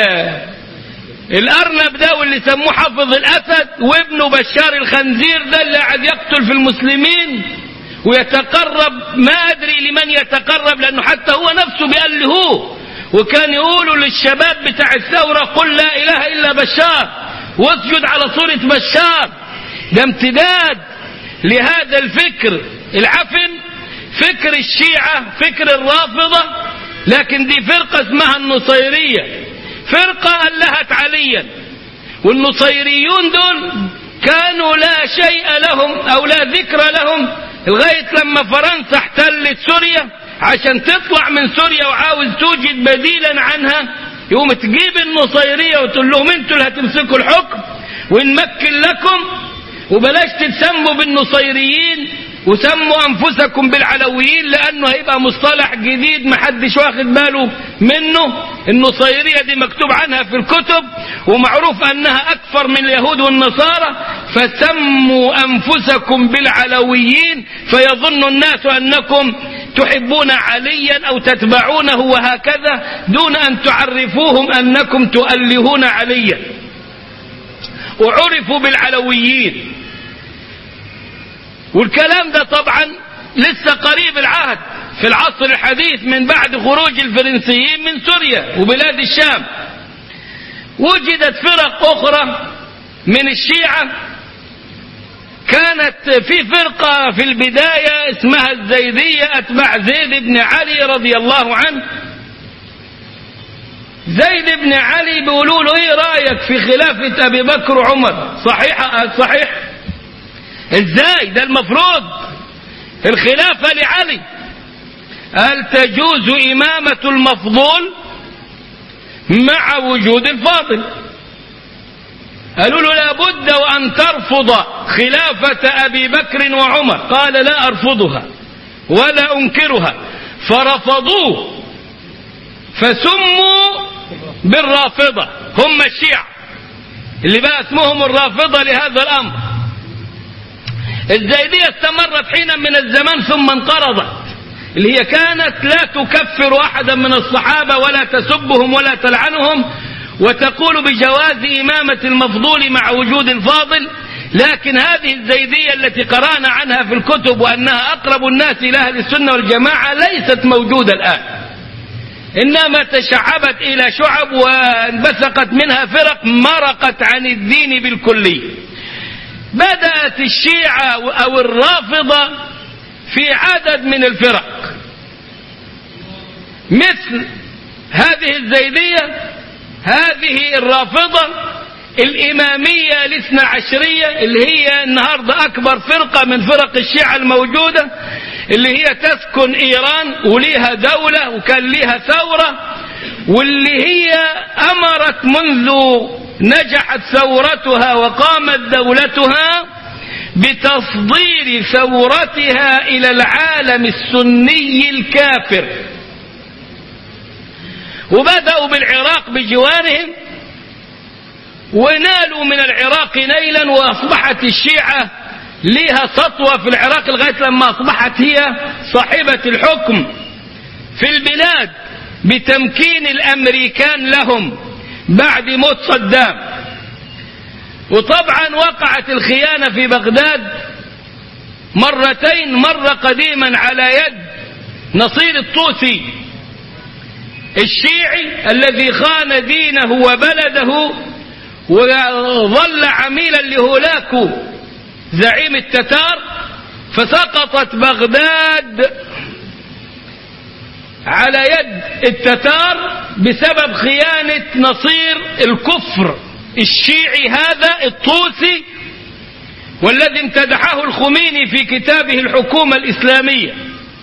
الأرنب ده واللي سموه حافظ الأسد وابنه بشار الخنزير ده اللي قاعد يقتل في المسلمين ويتقرب ما أدري لمن يتقرب لأنه حتى هو نفسه بيألهوه وكان يقولوا للشباب بتاع الثورة قل لا إله إلا بشار واسجد على صورة بشار ده امتداد لهذا الفكر العفن فكر الشيعة فكر الرافضة لكن دي فرقة اسمها النصيرية فرقة ألهت عليا والنصيريون دول كانوا لا شيء لهم أو لا ذكر لهم لغاية لما فرنسا احتلت سوريا عشان تطلع من سوريا وعاوز توجد بديلا عنها يقوم تجيب النصيرية وتقول لهم انتوا اللي هتمسكوا الحكم ونمكن لكم وبلاش تتسموا بالنصيريين وسموا انفسكم بالعلويين لانه هيبقى مصطلح جديد محدش واخد باله منه النصيريه دي مكتوب عنها في الكتب ومعروف انها اكثر من اليهود والنصارى فسموا انفسكم بالعلويين فيظن الناس انكم تحبون عليا او تتبعونه وهكذا دون ان تعرفوهم انكم تؤلهون عليا وعرفوا بالعلويين والكلام ده طبعا لسه قريب العهد في العصر الحديث من بعد خروج الفرنسيين من سوريا وبلاد الشام وجدت فرق أخرى من الشيعة كانت في فرقة في البداية اسمها الزيدية أتباع زيد بن علي رضي الله عنه زيد بن علي بيقولوا له ايه رأيك في خلافة أبي بكر وعمر صحيح صحيح ازاي ده المفروض الخلافة لعلي هل تجوز إمامة المفضول مع وجود الفاضل قالوا له لابد وأن ترفض خلافة أبي بكر وعمر قال لا أرفضها ولا أنكرها فرفضوه فسموا بالرافضة هم الشيعة اللي بقى اسمهم الرافضة لهذا الأمر الزيدية استمرت حينا من الزمان ثم انقرضت اللي هي كانت لا تكفر أحدا من الصحابة ولا تسبهم ولا تلعنهم وتقول بجواز إمامة المفضول مع وجود الفاضل لكن هذه الزيدية التي قرأنا عنها في الكتب وأنها أقرب الناس إلى أهل السنة والجماعة ليست موجودة الآن إنما تشعبت إلى شعب وانبثقت منها فرق مرقت عن الدين بالكلية بدأت الشيعة أو الرافضة في عدد من الفرق مثل هذه الزيدية هذه الرافضة الإمامية الاثنى عشرية اللي هي النهاردة أكبر فرقة من فرق الشيعة الموجودة اللي هي تسكن إيران وليها دولة وكان ليها ثورة واللي هي أمرت منذ نجحت ثورتها وقامت دولتها بتصدير ثورتها إلى العالم السني الكافر وبدأوا بالعراق بجوارهم ونالوا من العراق نيلا وأصبحت الشيعة لها سطوة في العراق لغاية لما أصبحت هي صاحبة الحكم في البلاد بتمكين الأمريكان لهم بعد موت صدام وطبعا وقعت الخيانة في بغداد مرتين مرة قديما على يد نصير الطوسي الشيعي الذي خان دينه وبلده وظل عميلا لهولاكو زعيم التتار فسقطت بغداد على يد التتار بسبب خيانة نصير الكفر الشيعي هذا الطوسي والذي امتدحه الخميني في كتابه الحكومة الإسلامية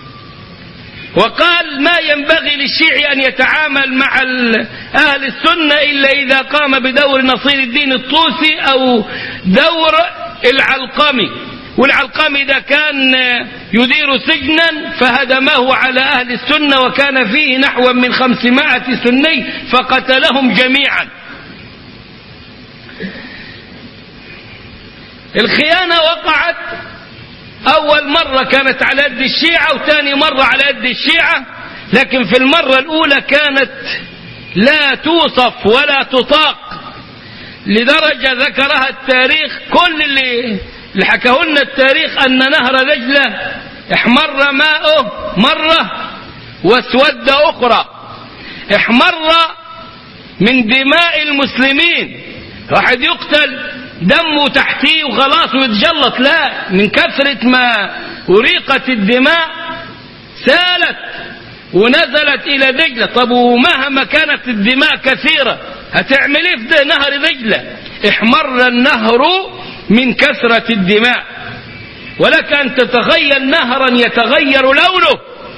وقال ما ينبغي للشيعي أن يتعامل مع أهل السنة إلا إذا قام بدور نصير الدين الطوسي أو دور العلقمي والعلقمي ده كان يدير سجنا فهدمه على أهل السنة وكان فيه نحو من خمسمائة سني فقتلهم جميعا الخيانة وقعت أول مرة كانت على يد الشيعة وثاني مرة على يد الشيعة لكن في المرة الأولى كانت لا توصف ولا تطاق لدرجة ذكرها التاريخ كل اللي اللي حكاه لنا التاريخ أن نهر دجلة احمر ماؤه مرة واسود أخرى احمر من دماء المسلمين واحد يقتل دمه تحتيه وخلاص ويتجلط لا من كثرة ما أريقت الدماء سالت ونزلت إلى دجلة طب ومهما كانت الدماء كثيرة هتعمل ايه في نهر دجلة احمر النهر من كثرة الدماء ولك أن تتخيل نهرا يتغير لونه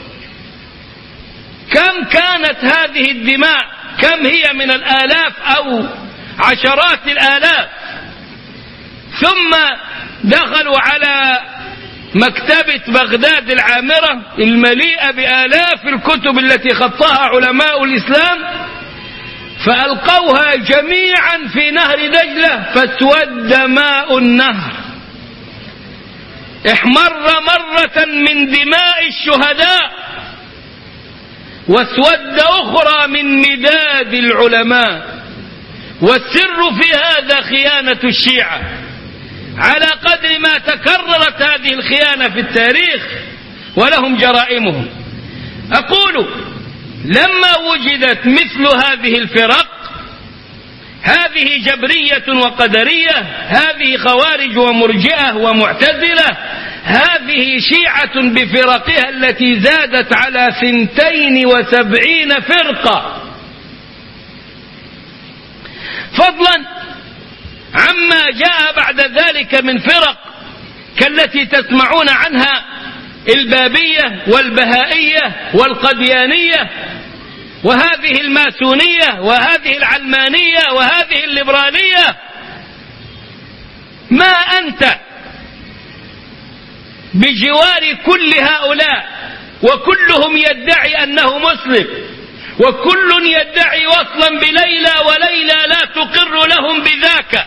كم كانت هذه الدماء كم هي من الآلاف أو عشرات الآلاف ثم دخلوا على مكتبة بغداد العامرة المليئة بآلاف الكتب التي خطاها علماء الإسلام فألقوها جميعا في نهر دجلة فاسود ماء النهر احمر مرة من دماء الشهداء واسود أخرى من مداد العلماء والسر في هذا خيانة الشيعة على قدر ما تكررت هذه الخيانة في التاريخ ولهم جرائمهم أقول لما وجدت مثل هذه الفرق هذه جبرية وقدرية هذه خوارج ومرجئة ومعتزلة هذه شيعة بفرقها التي زادت على ثنتين وسبعين فرقة فضلا عما جاء بعد ذلك من فرق كالتي تسمعون عنها البابية والبهائية والقديانية وهذه الماسونية وهذه العلمانية وهذه الليبرالية ما أنت بجوار كل هؤلاء وكلهم يدعي أنه مسلم وكل يدعي وصلا بليلى وليلى لا تقر لهم بذاك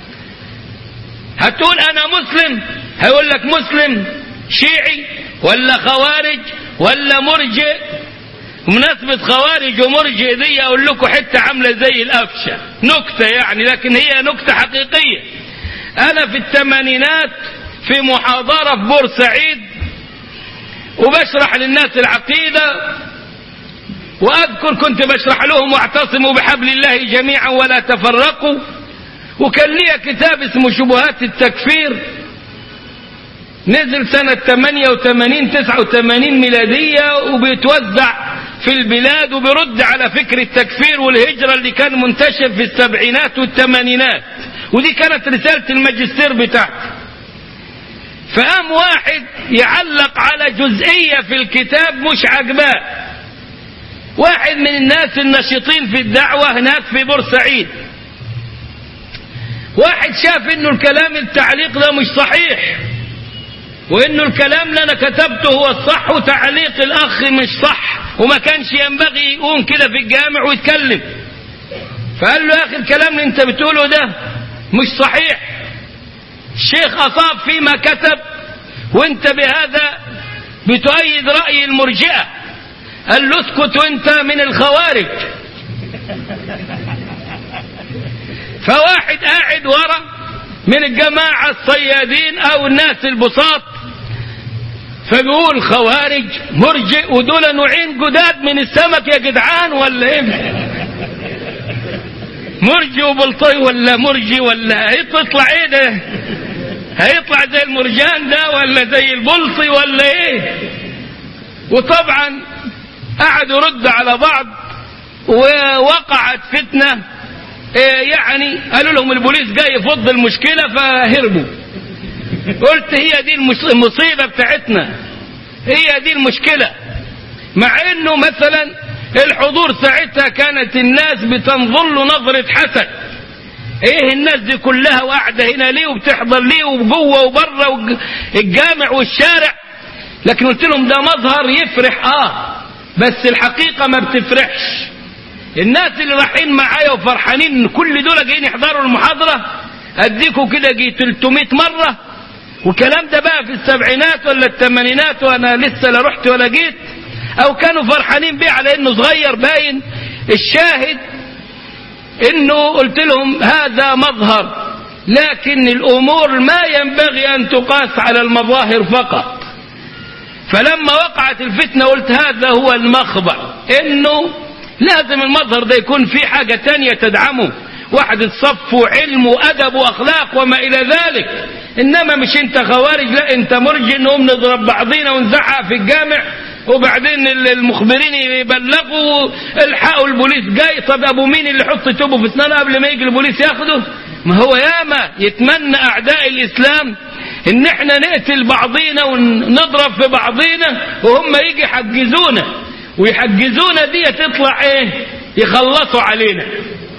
هتقول أنا مسلم هيقول لك مسلم شيعي ولا خوارج ولا مرجئ بمناسبة خوارج ومرجئ دي أقول لكم حتة عاملة زي الأفشة نكتة يعني لكن هي نكتة حقيقية أنا في الثمانينات في محاضرة في بورسعيد وبشرح للناس العقيدة وأذكر كنت بشرح لهم واعتصموا بحبل الله جميعا ولا تفرقوا وكان لي كتاب اسمه شبهات التكفير نزل سنة 88 89 ميلادية وبيتوزع في البلاد وبيرد على فكر التكفير والهجرة اللي كان منتشر في السبعينات والثمانينات ودي كانت رسالة الماجستير بتاعتي فقام واحد يعلق على جزئية في الكتاب مش عجباه واحد من الناس النشيطين في الدعوة هناك في بورسعيد واحد شاف انه الكلام التعليق ده مش صحيح وانه الكلام اللي انا كتبته هو الصح وتعليق الاخ مش صح وما كانش ينبغي يقوم كده في الجامع ويتكلم فقال له يا اخي الكلام اللي انت بتقوله ده مش صحيح الشيخ اصاب فيما كتب وانت بهذا بتؤيد راي المرجئه قال له اسكت وانت من الخوارج فواحد قاعد ورا من الجماعة الصيادين او الناس البساط فبيقول خوارج مرجئ ودول نوعين جداد من السمك يا جدعان ولا ايه مرجي وبلطي ولا مرجي ولا هيطلع ايه ده هيطلع زي المرجان ده ولا زي البلطي ولا ايه وطبعا قعدوا يرد على بعض ووقعت فتنة إيه يعني قالوا لهم البوليس جاي يفض المشكلة فهربوا قلت هي دي المصيبة بتاعتنا هي دي المشكلة مع انه مثلا الحضور ساعتها كانت الناس بتنظر له نظرة حسد ايه الناس دي كلها وقاعدة هنا ليه وبتحضر ليه وجوه وبره الجامع والشارع لكن قلت لهم ده مظهر يفرح اه بس الحقيقة ما بتفرحش الناس اللي رايحين معايا وفرحانين ان كل دول جايين يحضروا المحاضرة اديكوا كده جي 300 مرة والكلام ده بقى في السبعينات ولا الثمانينات وانا لسه لا رحت ولا جيت او كانوا فرحانين بيه على انه صغير باين الشاهد انه قلت لهم هذا مظهر لكن الامور ما ينبغي ان تقاس على المظاهر فقط فلما وقعت الفتنة قلت هذا هو المخبر انه لازم المظهر ده يكون فيه حاجة تانية تدعمه واحد الصف وعلم وادب واخلاق وما الى ذلك انما مش انت خوارج لا انت مرجي نقوم نضرب بعضينا ونزعق في الجامع وبعدين المخبرين يبلغوا الحقوا البوليس جاي طب ابو مين اللي يحط توبه في اسنانه قبل ما يجي البوليس ياخده ما هو ياما يتمنى اعداء الاسلام ان احنا نقتل بعضينا ونضرب في بعضينا وهم يجي يحجزونا ويحجزونا دي تطلع ايه يخلصوا علينا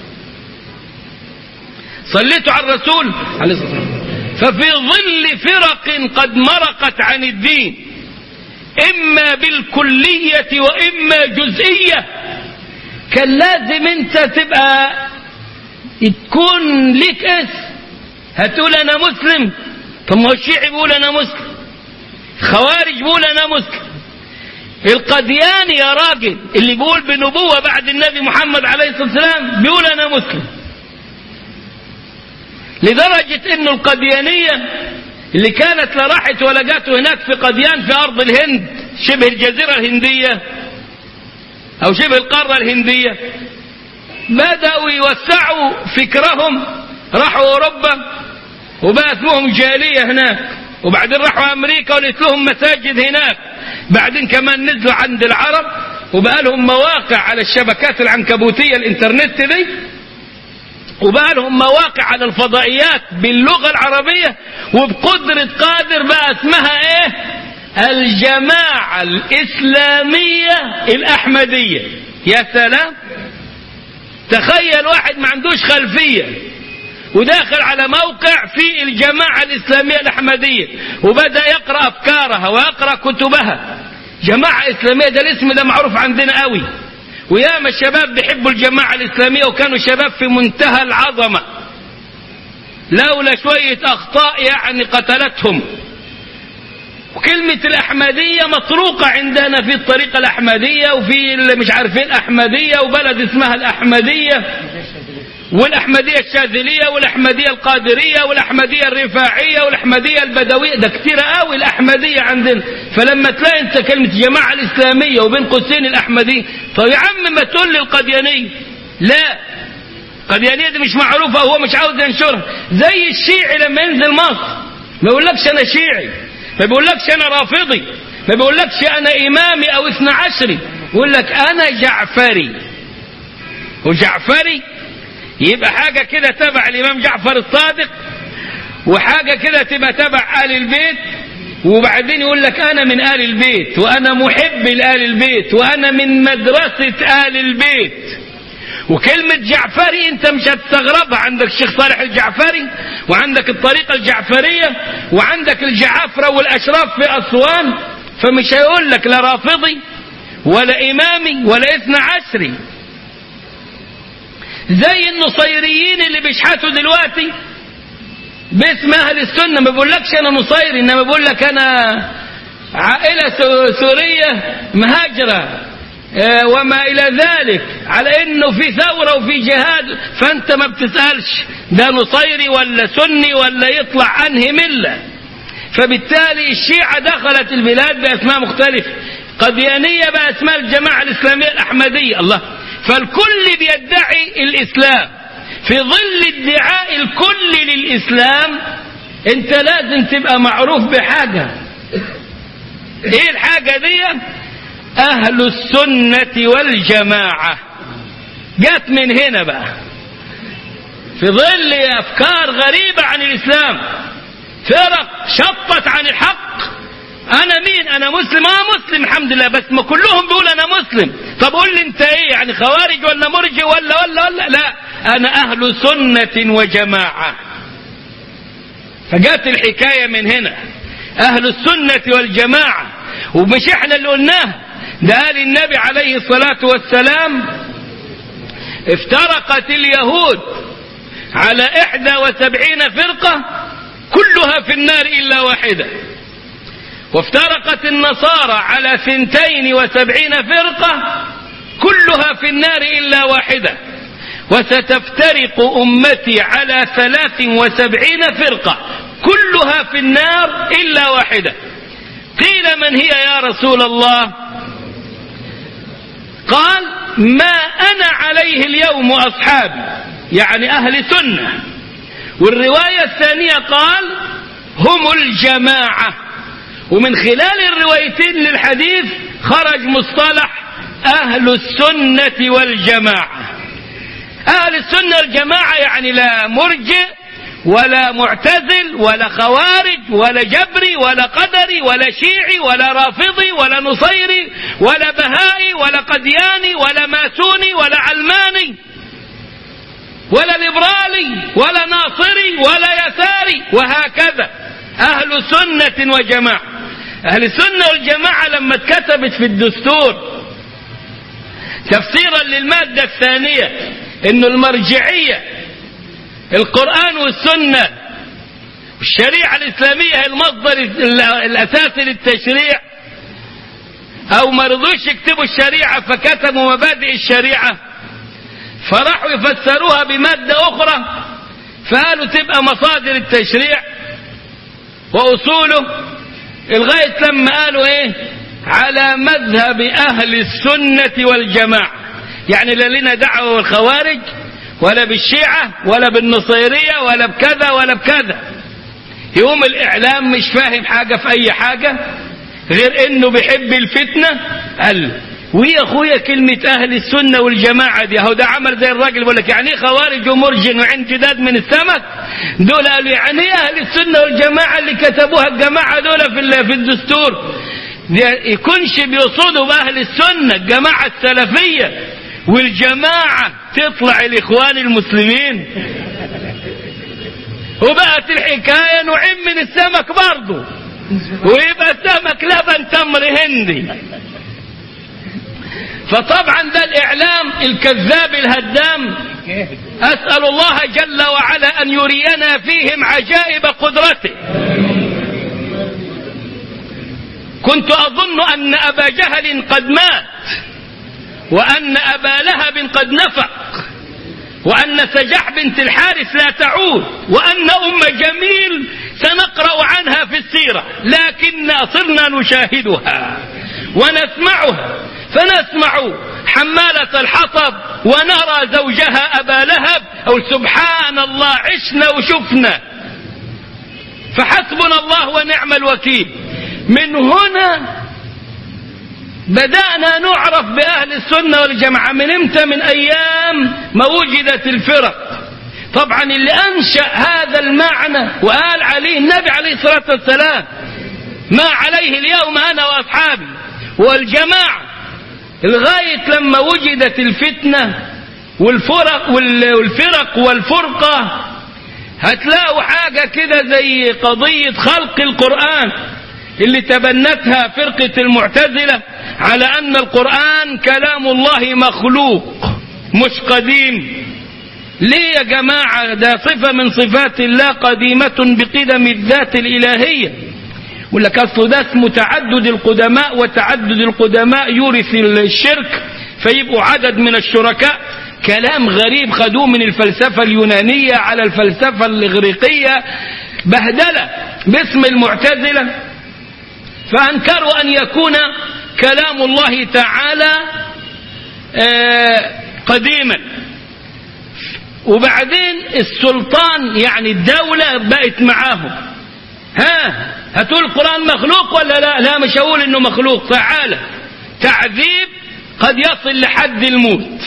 صليتوا على الرسول عليه الصلاه والسلام ففي ظل فرق قد مرقت عن الدين اما بالكلية واما جزئية كان لازم انت تبقى تكون ليك اسم هتقول انا مسلم طب ما هو الشيعي بيقول انا مسلم خوارج بيقول انا مسلم القدياني يا راجل اللي بيقول بنبوة بعد النبي محمد عليه الصلاة والسلام بيقول انا مسلم لدرجة انه القديانية اللي كانت لا راحت ولا جات هناك في قديان في ارض الهند شبه الجزيرة الهندية او شبه القارة الهندية بدأوا يوسعوا فكرهم راحوا اوروبا وبقى اسمهم جالية هناك وبعدين راحوا امريكا ولقيت لهم مساجد هناك بعدين كمان نزلوا عند العرب وبقى لهم مواقع على الشبكات العنكبوتية الانترنت دي وبقى لهم مواقع على الفضائيات باللغة العربية وبقدرة قادر بقى اسمها ايه الجماعة الإسلامية الأحمدية يا سلام تخيل واحد ما عندوش خلفية وداخل على موقع في الجماعة الإسلامية الأحمدية وبدأ يقرأ أفكارها ويقرأ كتبها جماعة إسلامية ده الاسم ده معروف عندنا قوي وياما الشباب بيحبوا الجماعة الإسلامية وكانوا شباب في منتهى العظمة لولا شوية أخطاء يعني قتلتهم وكلمة الأحمدية مطروقة عندنا في الطريقة الأحمدية وفي مش عارفين الأحمدية وبلد اسمها الأحمدية والأحمدية الشاذلية والأحمدية القادرية والأحمدية الرفاعية والأحمدية البدوية ده كتير قوي الأحمدية عندنا فلما تلاقي أنت كلمة جماعة الإسلامية وبين قوسين الأحمدية طب يا عم ما تقول لي القديانية لا القديانية دي مش معروفة وهو مش عاوز ينشرها زي الشيعي لما ينزل مصر ما يقولكش أنا شيعي ما بيقولكش أنا رافضي ما بيقولكش أنا إمامي أو اثنى عشري يقول لك انا جعفري وجعفري يبقى حاجة كده تبع الامام جعفر الصادق وحاجة كده تبقى تبع آل البيت وبعدين يقول لك أنا من آل البيت وأنا محب لآل البيت وأنا من مدرسة آل البيت وكلمة جعفري أنت مش هتستغربها عندك الشيخ صالح الجعفري وعندك الطريقة الجعفرية وعندك الجعافرة والأشراف في أسوان فمش هيقول لك لا رافضي ولا إمامي ولا إثنى عشري زي النصيريين اللي بيشحتوا دلوقتي باسم اهل السنه ما بيقولكش انا نصيري انما بيقول لك انا عائله سوريه مهاجره وما الى ذلك على انه في ثوره وفي جهاد فانت ما بتسالش ده نصيري ولا سني ولا يطلع انهي مله فبالتالي الشيعه دخلت البلاد باسماء مختلفه قديانيه باسماء الجماعه الاسلاميه الاحمديه الله فالكل بيدعي الاسلام في ظل ادعاء الكل للإسلام انت لازم تبقى معروف بحاجة ايه الحاجة دي اهل السنة والجماعة جت من هنا بقى في ظل افكار غريبة عن الاسلام فرق شطت عن الحق انا مين انا مسلم اه مسلم الحمد لله بس ما كلهم بيقول انا مسلم طب قول لي انت ايه يعني خوارج ولا مرجي ولا ولا ولا لا انا اهل سنة وجماعة فجات الحكاية من هنا اهل السنة والجماعة ومش احنا اللي قلناها ده قال النبي عليه الصلاة والسلام افترقت اليهود على احدى وسبعين فرقة كلها في النار الا واحدة وافترقت النصارى على ثنتين وسبعين فرقة كلها في النار إلا واحدة وستفترق أمتي على ثلاث وسبعين فرقة كلها في النار إلا واحدة قيل من هي يا رسول الله قال ما أنا عليه اليوم أصحابي يعني أهل سنة والرواية الثانية قال هم الجماعة ومن خلال الروايتين للحديث خرج مصطلح أهل السنة والجماعة أهل السنة والجماعة يعني لا مرجئ ولا معتزل ولا خوارج ولا جبري ولا قدري ولا شيعي ولا رافضي ولا نصيري ولا بهائي ولا قدياني ولا ماسوني ولا علماني ولا ليبرالي ولا ناصري ولا يساري وهكذا أهل سنة وجماعة أهل السنة والجماعة لما اتكتبت في الدستور تفسيرا للمادة الثانية انه المرجعية القرآن والسنة والشريعة الإسلامية هي المصدر الأساسي للتشريع أو ما رضوش يكتبوا الشريعة فكتبوا مبادئ الشريعة فراحوا يفسروها بمادة أخرى فقالوا تبقى مصادر التشريع وأصوله لغاية لما قالوا إيه على مذهب أهل السنة والجماعة يعني لا لنا دعوة بالخوارج ولا بالشيعة ولا بالنصيرية ولا بكذا ولا بكذا يوم الإعلام مش فاهم حاجة في أي حاجة غير إنه بيحب الفتنة قال ويا أخويا كلمة أهل السنة والجماعة دي أهو ده عمل زي الراجل بيقول لك يعني إيه خوارج ومرجن وعين جداد من السمك دول قالوا يعني إيه أهل السنة والجماعة اللي كتبوها الجماعة دول في في الدستور يكونش بيقصدوا بأهل السنة الجماعة السلفية والجماعة تطلع الإخوان المسلمين وبقت الحكاية نوعين من السمك برضه ويبقى سمك لبن تمر هندي فطبعا ده الإعلام الكذاب الهدام أسأل الله جل وعلا أن يرينا فيهم عجائب قدرته كنت أظن أن أبا جهل قد مات وأن أبا لهب قد نفق وأن سجاح بنت الحارث لا تعود وأن أم جميل سنقرأ عنها في السيرة لكن صرنا نشاهدها ونسمعها فنسمع حمالة الحطب ونرى زوجها أبا لهب أو سبحان الله عشنا وشفنا فحسبنا الله ونعم الوكيل من هنا بدأنا نعرف بأهل السنة والجماعة من امتى من أيام ما وجدت الفرق طبعا اللي أنشأ هذا المعنى وقال عليه النبي عليه الصلاة والسلام ما عليه اليوم أنا وأصحابي والجماعة لغاية لما وجدت الفتنة والفرق والفرق والفرقة هتلاقوا حاجة كده زي قضية خلق القرآن اللي تبنتها فرقة المعتزلة على أن القرآن كلام الله مخلوق مش قديم ليه يا جماعة ده صفة من صفات الله قديمة بقدم الذات الإلهية يقول لك أصل ده اسمه تعدد القدماء وتعدد القدماء يورث الشرك فيبقوا عدد من الشركاء كلام غريب خدوه من الفلسفة اليونانية على الفلسفة الإغريقية بهدلة باسم المعتزلة فأنكروا أن يكون كلام الله تعالى قديما وبعدين السلطان يعني الدولة بقت معاهم ها هتقول القرآن مخلوق ولا لا لا مش هقول انه مخلوق تعالى تعذيب قد يصل لحد الموت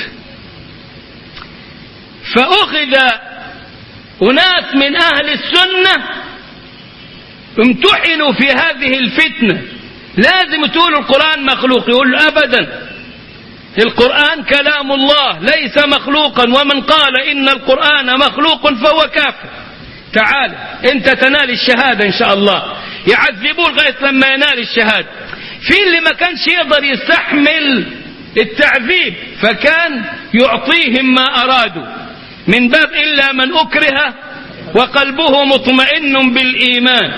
فأخذ أناس من أهل السنة امتحنوا في هذه الفتنة لازم تقول القرآن مخلوق يقول أبدا القرآن كلام الله ليس مخلوقا ومن قال إن القرآن مخلوق فهو كافر تعال انت تنال الشهادة ان شاء الله يعذبوه لغاية لما ينال الشهادة في اللي ما كانش يقدر يستحمل التعذيب فكان يعطيهم ما أرادوا من باب إلا من أكره وقلبه مطمئن بالإيمان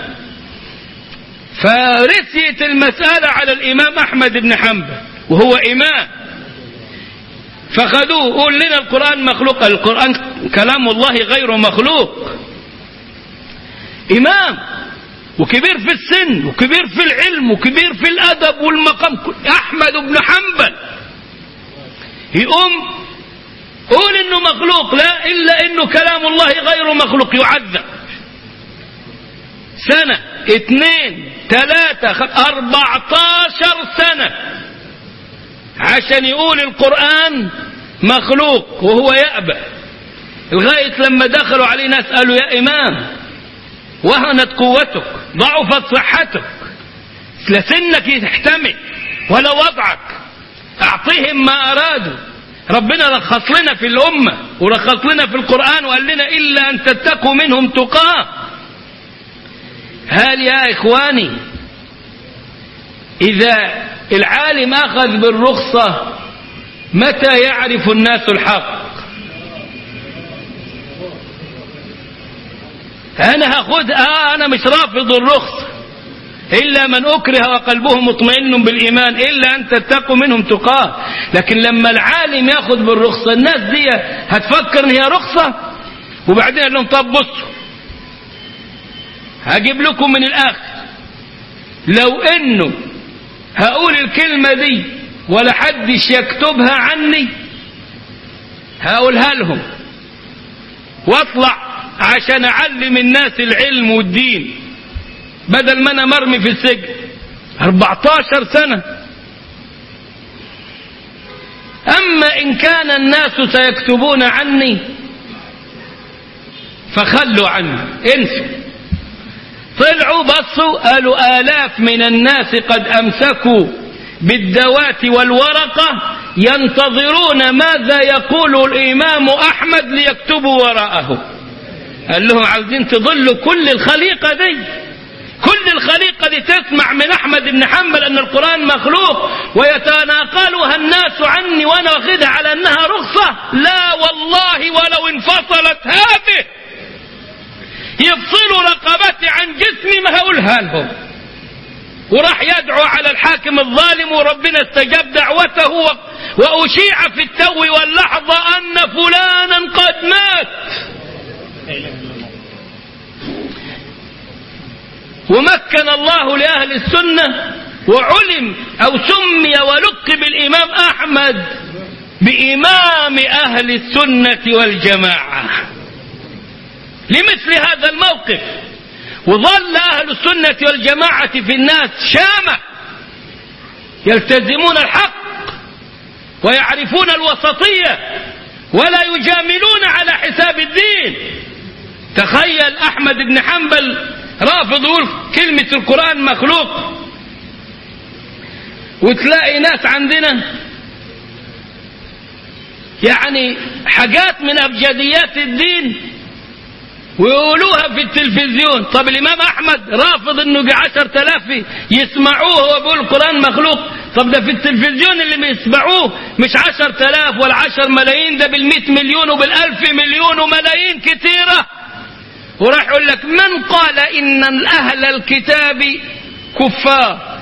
فرسيت المسألة على الإمام أحمد بن حنبل وهو إمام فخذوه قول لنا القرآن مخلوق القرآن كلام الله غير مخلوق إمام وكبير في السن وكبير في العلم وكبير في الأدب والمقام أحمد بن حنبل يقوم قول إنه مخلوق لا إلا إنه كلام الله غير مخلوق يعذب سنة اثنين ثلاثة أربعتاشر سنة عشان يقول القرآن مخلوق وهو يأبى لغاية لما دخلوا عليه ناس قالوا يا إمام وهنت قوتك ضعفت صحتك لا سنك يحتمل ولا وضعك أعطيهم ما أرادوا ربنا رخص لنا في الأمة ورخص لنا في القرآن وقال لنا إلا أن تتقوا منهم تقاه هل يا إخواني إذا العالم أخذ بالرخصة متى يعرف الناس الحق أنا هاخد آه أنا مش رافض الرخصة إلا من أكره وقلبه مطمئن بالإيمان إلا أن تتقوا منهم تقاه لكن لما العالم ياخد بالرخصة الناس دي هتفكر إن هي رخصة وبعدين قال لهم طب بصوا هجيب لكم من الآخر لو إنه هقول الكلمة دي ولا حدش يكتبها عني هقولها لهم واطلع عشان اعلم الناس العلم والدين بدل ما انا مرمي في السجن 14 سنة اما ان كان الناس سيكتبون عني فخلوا عني انسوا طلعوا بصوا قالوا آلاف من الناس قد أمسكوا بالدوات والورقة ينتظرون ماذا يقول الإمام أحمد ليكتبوا وراءه قال لهم عاوزين تضلوا كل الخليقة دي كل الخليقة دي تسمع من أحمد بن حنبل أن القرآن مخلوق ويتناقلها الناس عني وأنا واخدها على أنها رخصة لا والله ولو انفصلت هذه يفصلوا رقبتي عن جسمي ما هقولها لهم وراح يدعو على الحاكم الظالم وربنا استجاب دعوته وأشيع في التو واللحظة أن فلانا قد مات ومكن الله لأهل السنة وعلم أو سمي ولقب الإمام أحمد بإمام أهل السنة والجماعة لمثل هذا الموقف وظل أهل السنة والجماعة في الناس شامة يلتزمون الحق ويعرفون الوسطية ولا يجاملون على حساب الدين تخيل أحمد بن حنبل رافض يقول كلمة القرآن مخلوق وتلاقي ناس عندنا يعني حاجات من أبجديات الدين ويقولوها في التلفزيون طب الإمام أحمد رافض أنه يجي عشر تلاف يسمعوه وهو بيقول القرآن مخلوق طب ده في التلفزيون اللي بيسمعوه مش عشر تلاف ولا عشر ملايين ده بالمئة مليون وبالألف مليون وملايين كتيرة وراح يقول لك من قال إن أهل الكتاب كفار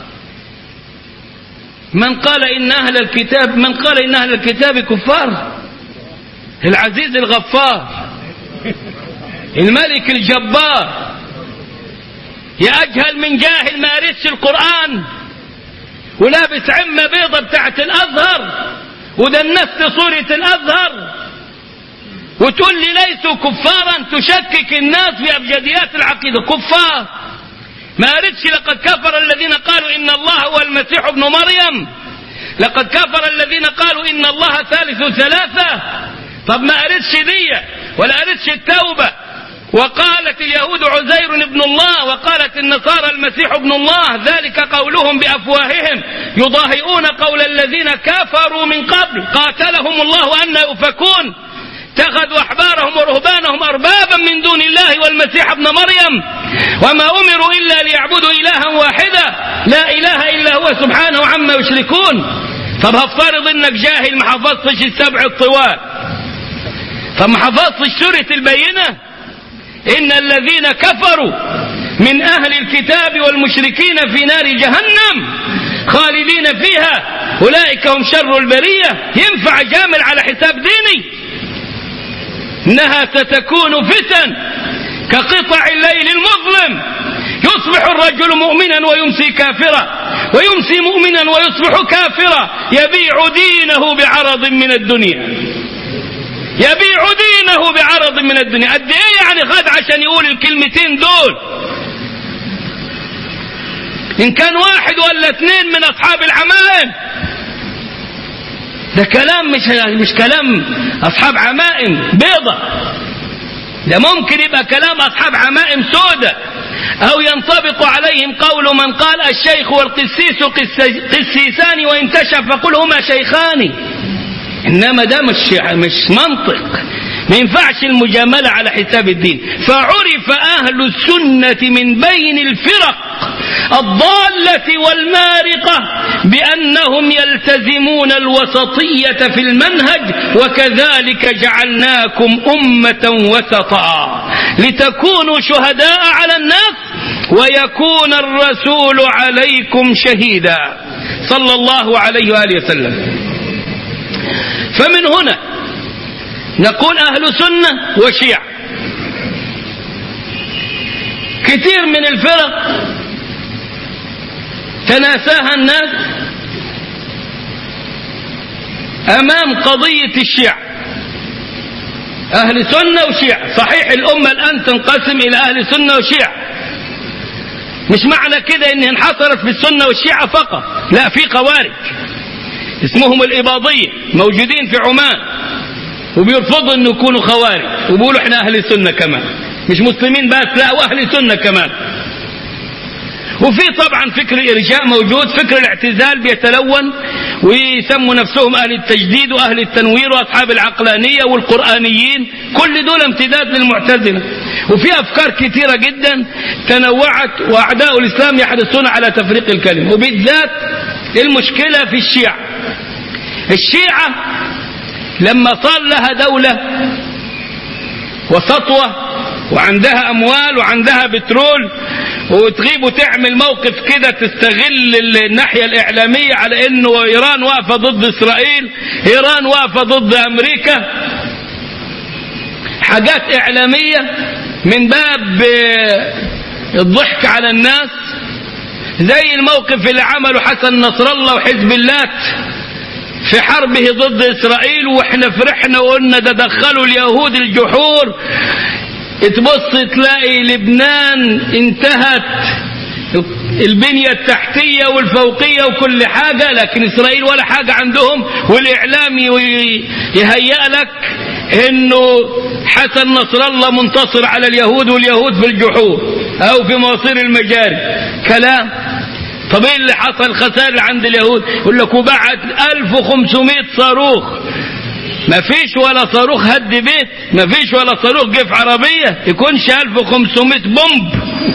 من قال إن أهل الكتاب من قال إن أهل الكتاب كفار العزيز الغفار الملك الجبار يا أجهل من جاهل ما يرثش القرآن ولابس عمة بيضة بتاعت الأزهر ودنست صورة الأزهر وتقول لي ليسوا كفارا تشكك الناس في أبجديات العقيدة كفار ما قالتش لقد كفر الذين قالوا إن الله هو المسيح ابن مريم لقد كفر الذين قالوا إن الله ثالث ثلاثة طب ما قالتش دي ولا قالتش التوبة وقالت اليهود عزير ابن الله وقالت النصارى المسيح ابن الله ذلك قولهم بأفواههم يضاهئون قول الذين كفروا من قبل قاتلهم الله أن يؤفكون اتخذوا أحبارهم ورهبانهم أربابا من دون الله والمسيح ابن مريم وما أمروا إلا ليعبدوا إلها واحدا لا إله إلا هو سبحانه عما يشركون طب هفترض انك جاهل ما حفظتش السبع الطوال طب ما حفظتش سورة البينة إن الذين كفروا من أهل الكتاب والمشركين في نار جهنم خالدين فيها أولئك هم شر البرية ينفع جامل على حساب ديني إنها ستكون فتن كقطع الليل المظلم يصبح الرجل مؤمنا ويمسي كافرا ويمسي مؤمنا ويصبح كافرا يبيع دينه بعرض من الدنيا يبيع دينه بعرض من الدنيا قد ايه يعني خد عشان يقول الكلمتين دول ان كان واحد ولا اثنين من اصحاب العمائم ده كلام مش مش كلام اصحاب عمائم بيضة ده ممكن يبقى كلام اصحاب عمائم سودة او ينطبق عليهم قول من قال الشيخ والقسيس قسيسان وان تشف فقل هما شيخان انما ده مش مش منطق ما ينفعش المجاملة على حساب الدين فعرف أهل السنة من بين الفرق الضالة والمارقة بأنهم يلتزمون الوسطية في المنهج وكذلك جعلناكم أمة وسطا لتكونوا شهداء على الناس ويكون الرسول عليكم شهيدا صلى الله عليه وآله وسلم فمن هنا نقول أهل سنة وشيعة كثير من الفرق تناساها الناس أمام قضية الشيعة أهل سنة وشيعة صحيح الأمة الآن تنقسم إلى أهل سنة وشيعة مش معنى كده إنها انحصرت في السنة والشيعة فقط لا في خوارج اسمهم الإباضية موجودين في عمان وبيرفضوا انه يكونوا خوارج وبيقولوا احنا اهل سنة كمان مش مسلمين بس لا واهل سنة كمان وفي طبعا فكر الارجاء موجود فكر الاعتزال بيتلون ويسموا نفسهم اهل التجديد واهل التنوير واصحاب العقلانية والقرآنيين كل دول امتداد للمعتزلة وفي افكار كثيرة جدا تنوعت واعداء الاسلام يحرصون على تفريق الكلمة وبالذات المشكلة في الشيعة الشيعة لما صار لها دولة وسطوة وعندها أموال وعندها بترول وتغيب وتعمل موقف كده تستغل الناحية الإعلامية على إنه إيران واقفة ضد إسرائيل إيران واقفة ضد أمريكا حاجات إعلامية من باب الضحك على الناس زي الموقف اللي عمله حسن نصر الله وحزب الله في حربه ضد إسرائيل وإحنا فرحنا وقلنا ده دخلوا اليهود الجحور تبص تلاقي لبنان انتهت البنية التحتية والفوقية وكل حاجة لكن إسرائيل ولا حاجة عندهم والإعلام يهيأ لك إنه حسن نصر الله منتصر على اليهود واليهود في الجحور أو في مواصير المجاري كلام طب ايه اللي حصل خسائر عند اليهود يقول لك وبعت 1500 صاروخ ما فيش ولا صاروخ هد بيت ما فيش ولا صاروخ جه في عربية يكونش 1500 بومب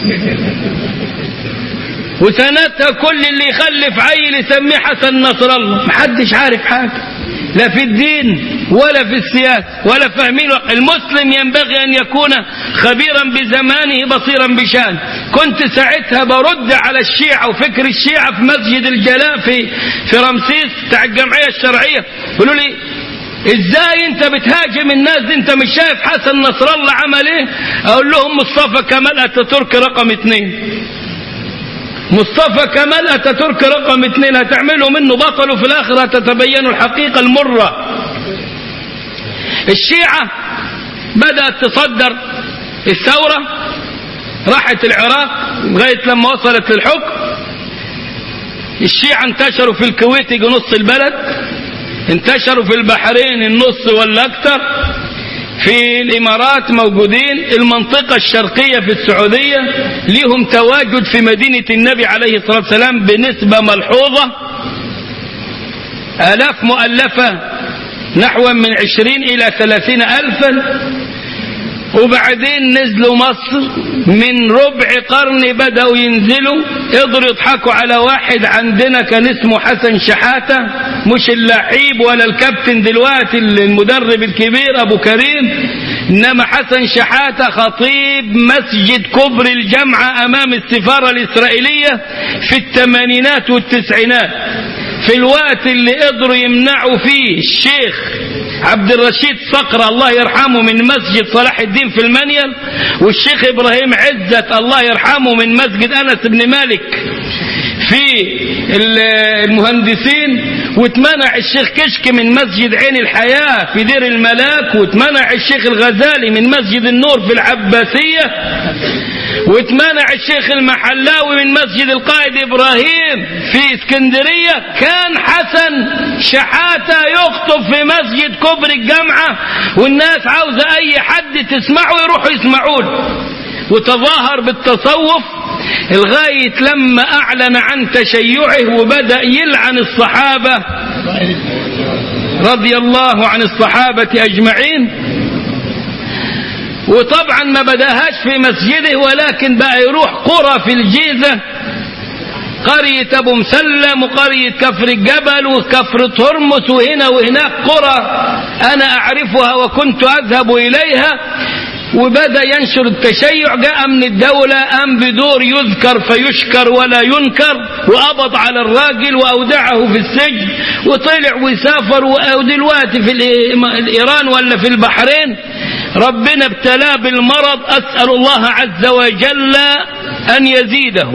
وسنتها كل اللي يخلف عيل يسميه حسن نصر الله محدش عارف حاجة لا في الدين ولا في السياسة ولا فاهمين المسلم ينبغي أن يكون خبيرا بزمانه بصيرا بشان كنت ساعتها برد على الشيعة وفكر الشيعة في مسجد الجلاء في في رمسيس بتاع الجمعية الشرعية يقولوا لي ازاي انت بتهاجم الناس دي انت مش شايف حسن نصر الله عمل ايه اقول لهم مصطفى كمال اتاتورك رقم اتنين مصطفى كمال اتاتورك رقم اثنين هتعملوا منه بطل وفي الاخر هتتبين الحقيقه المره الشيعه بدات تصدر الثوره راحت العراق لغايه لما وصلت للحكم الشيعه انتشروا في الكويت يجي نص البلد انتشروا في البحرين النص ولا اكثر في الإمارات موجودين المنطقة الشرقية في السعودية لهم تواجد في مدينة النبي عليه الصلاة والسلام بنسبة ملحوظة آلاف مؤلفة نحو من عشرين إلى ثلاثين ألفا وبعدين نزلوا مصر من ربع قرن بدأوا ينزلوا قدروا يضحكوا على واحد عندنا كان اسمه حسن شحاتة مش اللعيب ولا الكابتن دلوقتي المدرب الكبير أبو كريم إنما حسن شحاتة خطيب مسجد كبر الجامعة أمام السفارة الإسرائيلية في الثمانينات والتسعينات في الوقت اللي قدروا يمنعوا فيه الشيخ عبد الرشيد صقر الله يرحمه من مسجد صلاح الدين في المنيل والشيخ ابراهيم عزت الله يرحمه من مسجد انس بن مالك في المهندسين واتمنع الشيخ كشك من مسجد عين الحياة في دير الملاك واتمنع الشيخ الغزالي من مسجد النور في العباسية واتمنع الشيخ المحلاوي من مسجد القائد إبراهيم في اسكندرية كان حسن شحاتة يخطب في مسجد كبر الجامعة والناس عاوزة أي حد تسمعه يروحوا يسمعوه وتظاهر بالتصوف لغاية لما أعلن عن تشيعه وبدأ يلعن الصحابة رضي الله عن الصحابة أجمعين وطبعا ما بداهاش في مسجده ولكن بقى يروح قرى في الجيزة قرية أبو مسلم وقرية كفر الجبل وكفر ترمس وهنا وهناك قرى أنا أعرفها وكنت أذهب إليها وبدأ ينشر التشيع جاء من الدولة أم بدور يذكر فيشكر ولا ينكر وقبض على الراجل وأودعه في السجن وطلع وسافر ودلوقتي في إيران ولا في البحرين ربنا ابتلاه بالمرض أسأل الله عز وجل أن يزيده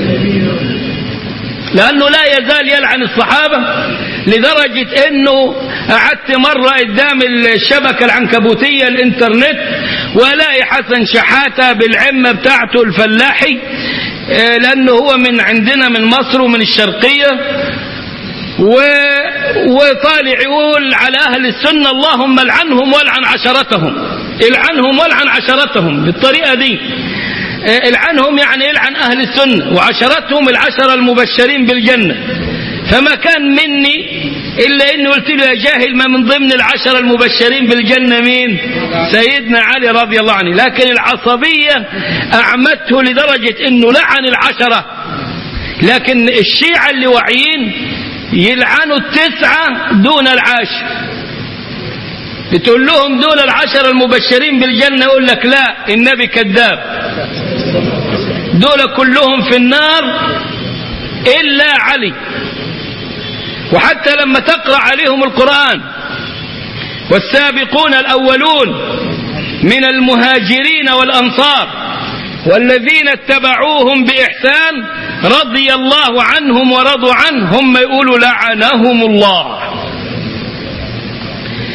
لأنه لا يزال يلعن الصحابة لدرجة أنه قعدت مرة قدام الشبكة العنكبوتية الإنترنت ولاقي حسن شحاتة بالعمة بتاعته الفلاحي لأنه هو من عندنا من مصر ومن الشرقية و... وطالع يقول على أهل السنة اللهم العنهم والعن عشرتهم العنهم والعن عشرتهم بالطريقة دي العنهم يعني العن أهل السنة وعشرتهم العشرة المبشرين بالجنة فما كان مني إلا إني قلت له يا جاهل ما من ضمن العشرة المبشرين بالجنة مين سيدنا علي رضي الله عنه لكن العصبية أعمته لدرجة إنه لعن العشرة لكن الشيعة اللي واعيين يلعنوا التسعة دون العاشر بتقول لهم دول العشرة المبشرين بالجنة يقول لك لا النبي كذاب دول كلهم في النار إلا علي وحتى لما تقرأ عليهم القرآن والسابقون الأولون من المهاجرين والأنصار والذين اتبعوهم بإحسان رضي الله عنهم ورضوا عنه هم يقولوا لعنهم الله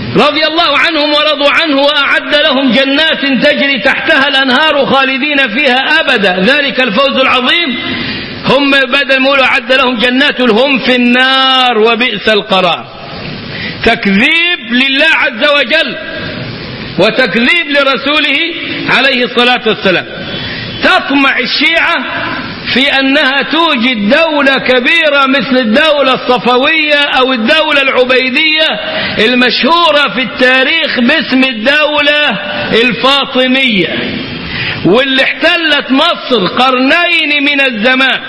رضي الله عنهم ورضوا عنه وأعد لهم جنات تجري تحتها الأنهار خالدين فيها أبدا ذلك الفوز العظيم هم بدل ما أعد لهم جنات هم في النار وبئس القرار تكذيب لله عز وجل وتكذيب لرسوله عليه الصلاة والسلام تطمع الشيعة في أنها توجد دولة كبيرة مثل الدولة الصفوية أو الدولة العبيدية المشهورة في التاريخ باسم الدولة الفاطمية واللي احتلت مصر قرنين من الزمان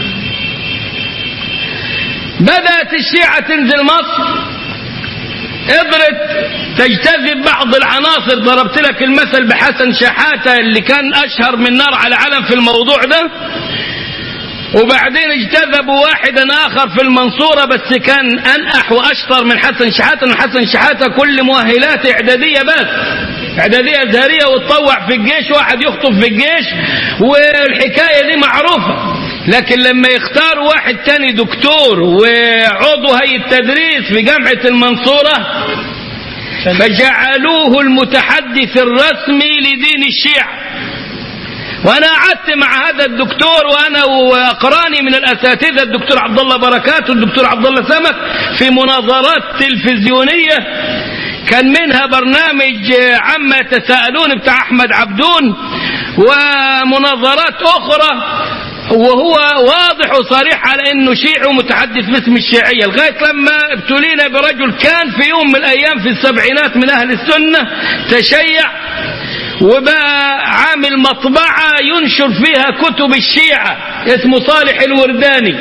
بدأت الشيعة تنزل مصر قدرت تجتذب بعض العناصر ضربت لك المثل بحسن شحاتة اللي كان أشهر من نار على علم في الموضوع ده وبعدين اجتذبوا واحدا آخر في المنصورة بس كان أنأح وأشطر من حسن شحاتة حسن شحاتة كل مؤهلات إعدادية بس إعدادية أزهرية وتطوع في الجيش واحد يخطف في الجيش والحكاية دي معروفة لكن لما يختاروا واحد تاني دكتور وعضو هيئة تدريس في جامعة المنصورة فجعلوه المتحدث الرسمي لدين الشيعة وانا قعدت مع هذا الدكتور وانا واقراني من الاساتذه الدكتور عبد الله بركات والدكتور عبد الله سمك في مناظرات تلفزيونيه كان منها برنامج عما يتساءلون بتاع احمد عبدون ومناظرات اخرى وهو واضح وصريح على انه شيعي ومتحدث باسم الشيعيه لغايه لما ابتلينا برجل كان في يوم من الايام في السبعينات من اهل السنه تشيع وبقى عامل مطبعة ينشر فيها كتب الشيعة اسمه صالح الورداني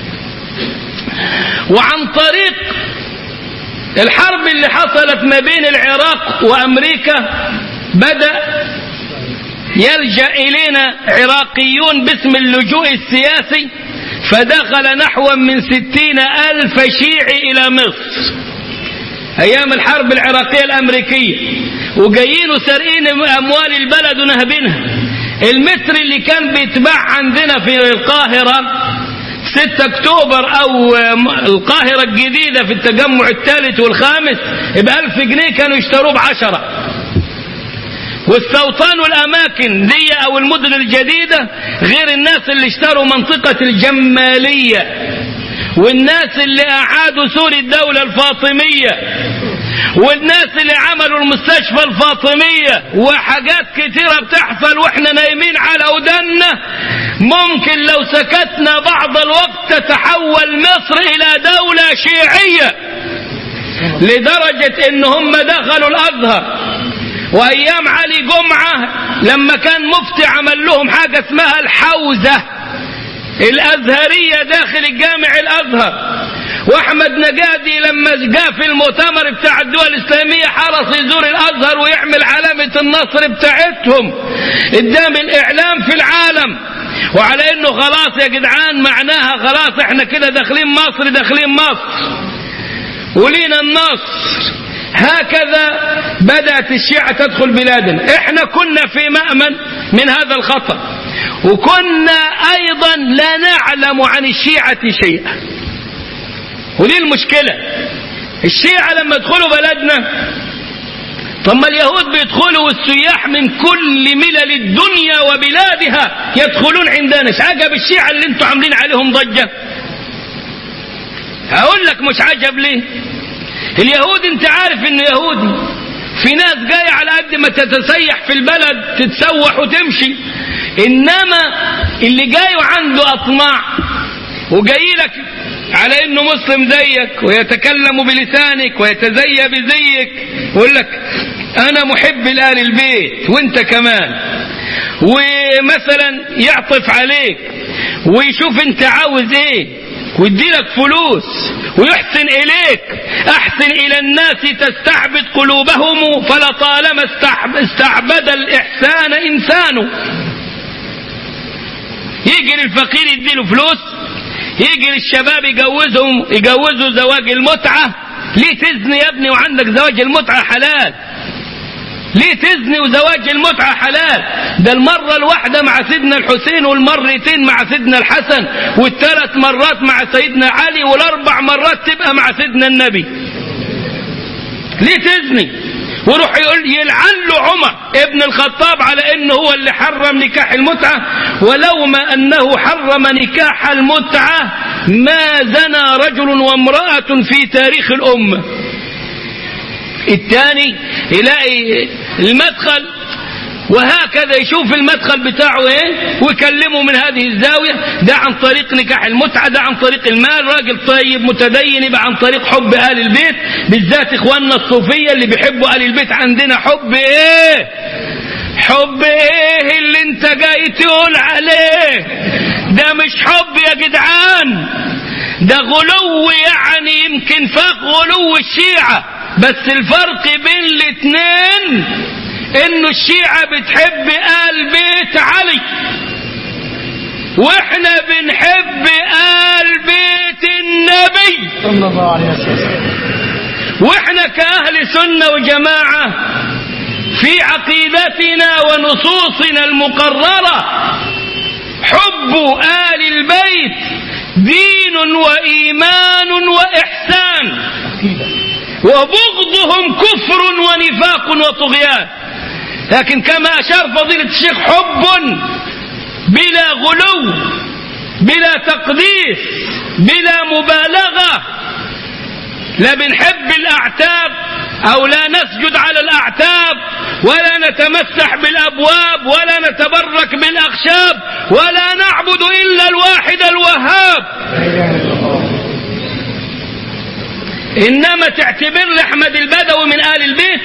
وعن طريق الحرب اللي حصلت ما بين العراق وأمريكا بدأ يلجأ إلينا عراقيون باسم اللجوء السياسي فدخل نحو من ستين ألف شيعي إلى مصر أيام الحرب العراقية الأمريكية وجايين وسارقين أموال البلد ونهبينها المتر اللي كان بيتباع عندنا في القاهرة 6 أكتوبر أو القاهرة الجديدة في التجمع الثالث والخامس بألف جنيه كانوا يشتروه بعشرة والسوطان والأماكن دي أو المدن الجديدة غير الناس اللي اشتروا منطقة الجمالية والناس اللي أعادوا سور الدولة الفاطمية والناس اللي عملوا المستشفى الفاطمية وحاجات كتيرة بتحصل واحنا نايمين على ودنا ممكن لو سكتنا بعض الوقت تتحول مصر إلى دولة شيعية لدرجة ان هم دخلوا الازهر وايام علي جمعة لما كان مفتي عمل لهم حاجة اسمها الحوزة الازهرية داخل الجامع الازهر واحمد نجادي لما جاء في المؤتمر بتاع الدول الاسلامية حرص يزور الازهر ويعمل علامة النصر بتاعتهم قدام الاعلام في العالم وعلى انه خلاص يا جدعان معناها خلاص احنا كده داخلين مصر داخلين مصر ولينا النصر هكذا بدأت الشيعة تدخل بلادنا احنا كنا في مأمن من هذا الخطر وكنا ايضا لا نعلم عن الشيعة شيئا ودي المشكلة الشيعة لما يدخلوا بلدنا طب ما اليهود بيدخلوا والسياح من كل ملل الدنيا وبلادها يدخلون عندنا ايش عجب الشيعة اللي انتوا عاملين عليهم ضجة هقول لك مش عجب ليه اليهود انت عارف انه يهودي في ناس جاية على قد ما تتسيح في البلد تتسوح وتمشي انما اللي جاي وعنده اطماع وجاي لك على انه مسلم زيك ويتكلم بلسانك ويتزي بزيك يقول لك انا محب لآل البيت وانت كمان ومثلا يعطف عليك ويشوف انت عاوز ايه ويديلك فلوس ويحسن إليك أحسن إلى الناس تستعبد قلوبهم فلطالما استعبد الإحسان إنسان يجي للفقير يديله فلوس يجي للشباب يجوزهم يجوزوا زواج المتعة ليه تزني يا ابني وعندك زواج المتعة حلال ليه تزني وزواج المتعة حلال ده المرة الواحدة مع سيدنا الحسين والمرتين مع سيدنا الحسن والثلاث مرات مع سيدنا علي والاربع مرات تبقى مع سيدنا النبي ليه تزني ويروح يقول يلعن له عمر ابن الخطاب على انه هو اللي حرم نكاح المتعة ولو ما انه حرم نكاح المتعة ما زنى رجل وامرأة في تاريخ الامة الثاني يلاقي المدخل وهكذا يشوف المدخل بتاعه ايه ويكلمه من هذه الزاوية ده عن طريق نكاح المتعة ده عن طريق المال راجل طيب متدين يبقى عن طريق حب آل البيت بالذات اخواننا الصوفية اللي بيحبوا آل البيت عندنا حب ايه حب ايه اللي انت جاي تقول عليه ده مش حب يا جدعان ده غلو يعني يمكن فاق غلو الشيعة بس الفرق بين الاتنين انه الشيعة بتحب آل بيت علي واحنا بنحب آل بيت النبي صلى الله عليه وسلم واحنا كأهل سنة وجماعة في عقيدتنا ونصوصنا المقررة حب آل البيت دين وإيمان وإحسان وبغضهم كفر ونفاق وطغيان لكن كما أشار فضيلة الشيخ حب بلا غلو بلا تقديس بلا مبالغة لا بنحب الأعتاب أو لا نسجد على الأعتاب ولا نتمسح بالأبواب ولا نتبرك بالأخشاب ولا نعبد إلا الواحد الوهاب إنما تعتبر لي أحمد البدوي من آل البيت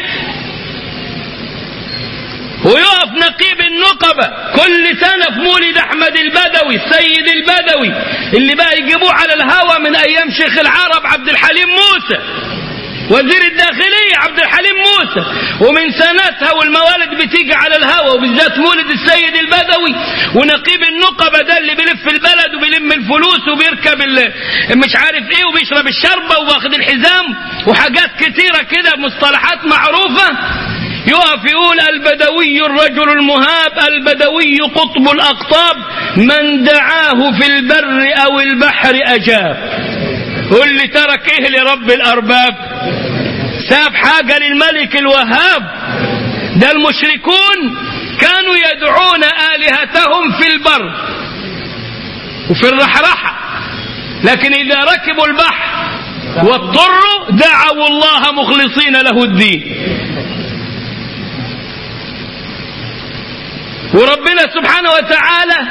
ويقف نقيب النقبة كل سنة في مولد أحمد البدوي السيد البدوي اللي بقى يجيبوه على الهوى من أيام شيخ العرب عبد الحليم موسى وزير الداخلية عبد الحليم موسى ومن سنتها والموالد بتيجي على الهوى وبالذات مولد السيد البدوي ونقيب النقبة ده اللي بيلف البلد وبيلم الفلوس وبيركب ال- مش عارف ايه وبيشرب الشربة واخد الحزام وحاجات كتيرة كده مصطلحات معروفة يقف يقول البدوي الرجل المهاب البدوي قطب الأقطاب من دعاه في البر أو البحر أجاب قل لي ترك ايه لرب الأرباب ساب حاجة للملك الوهاب ده المشركون كانوا يدعون آلهتهم في البر وفي الرحرحة لكن إذا ركبوا البحر واضطروا دعوا الله مخلصين له الدين وربنا سبحانه وتعالى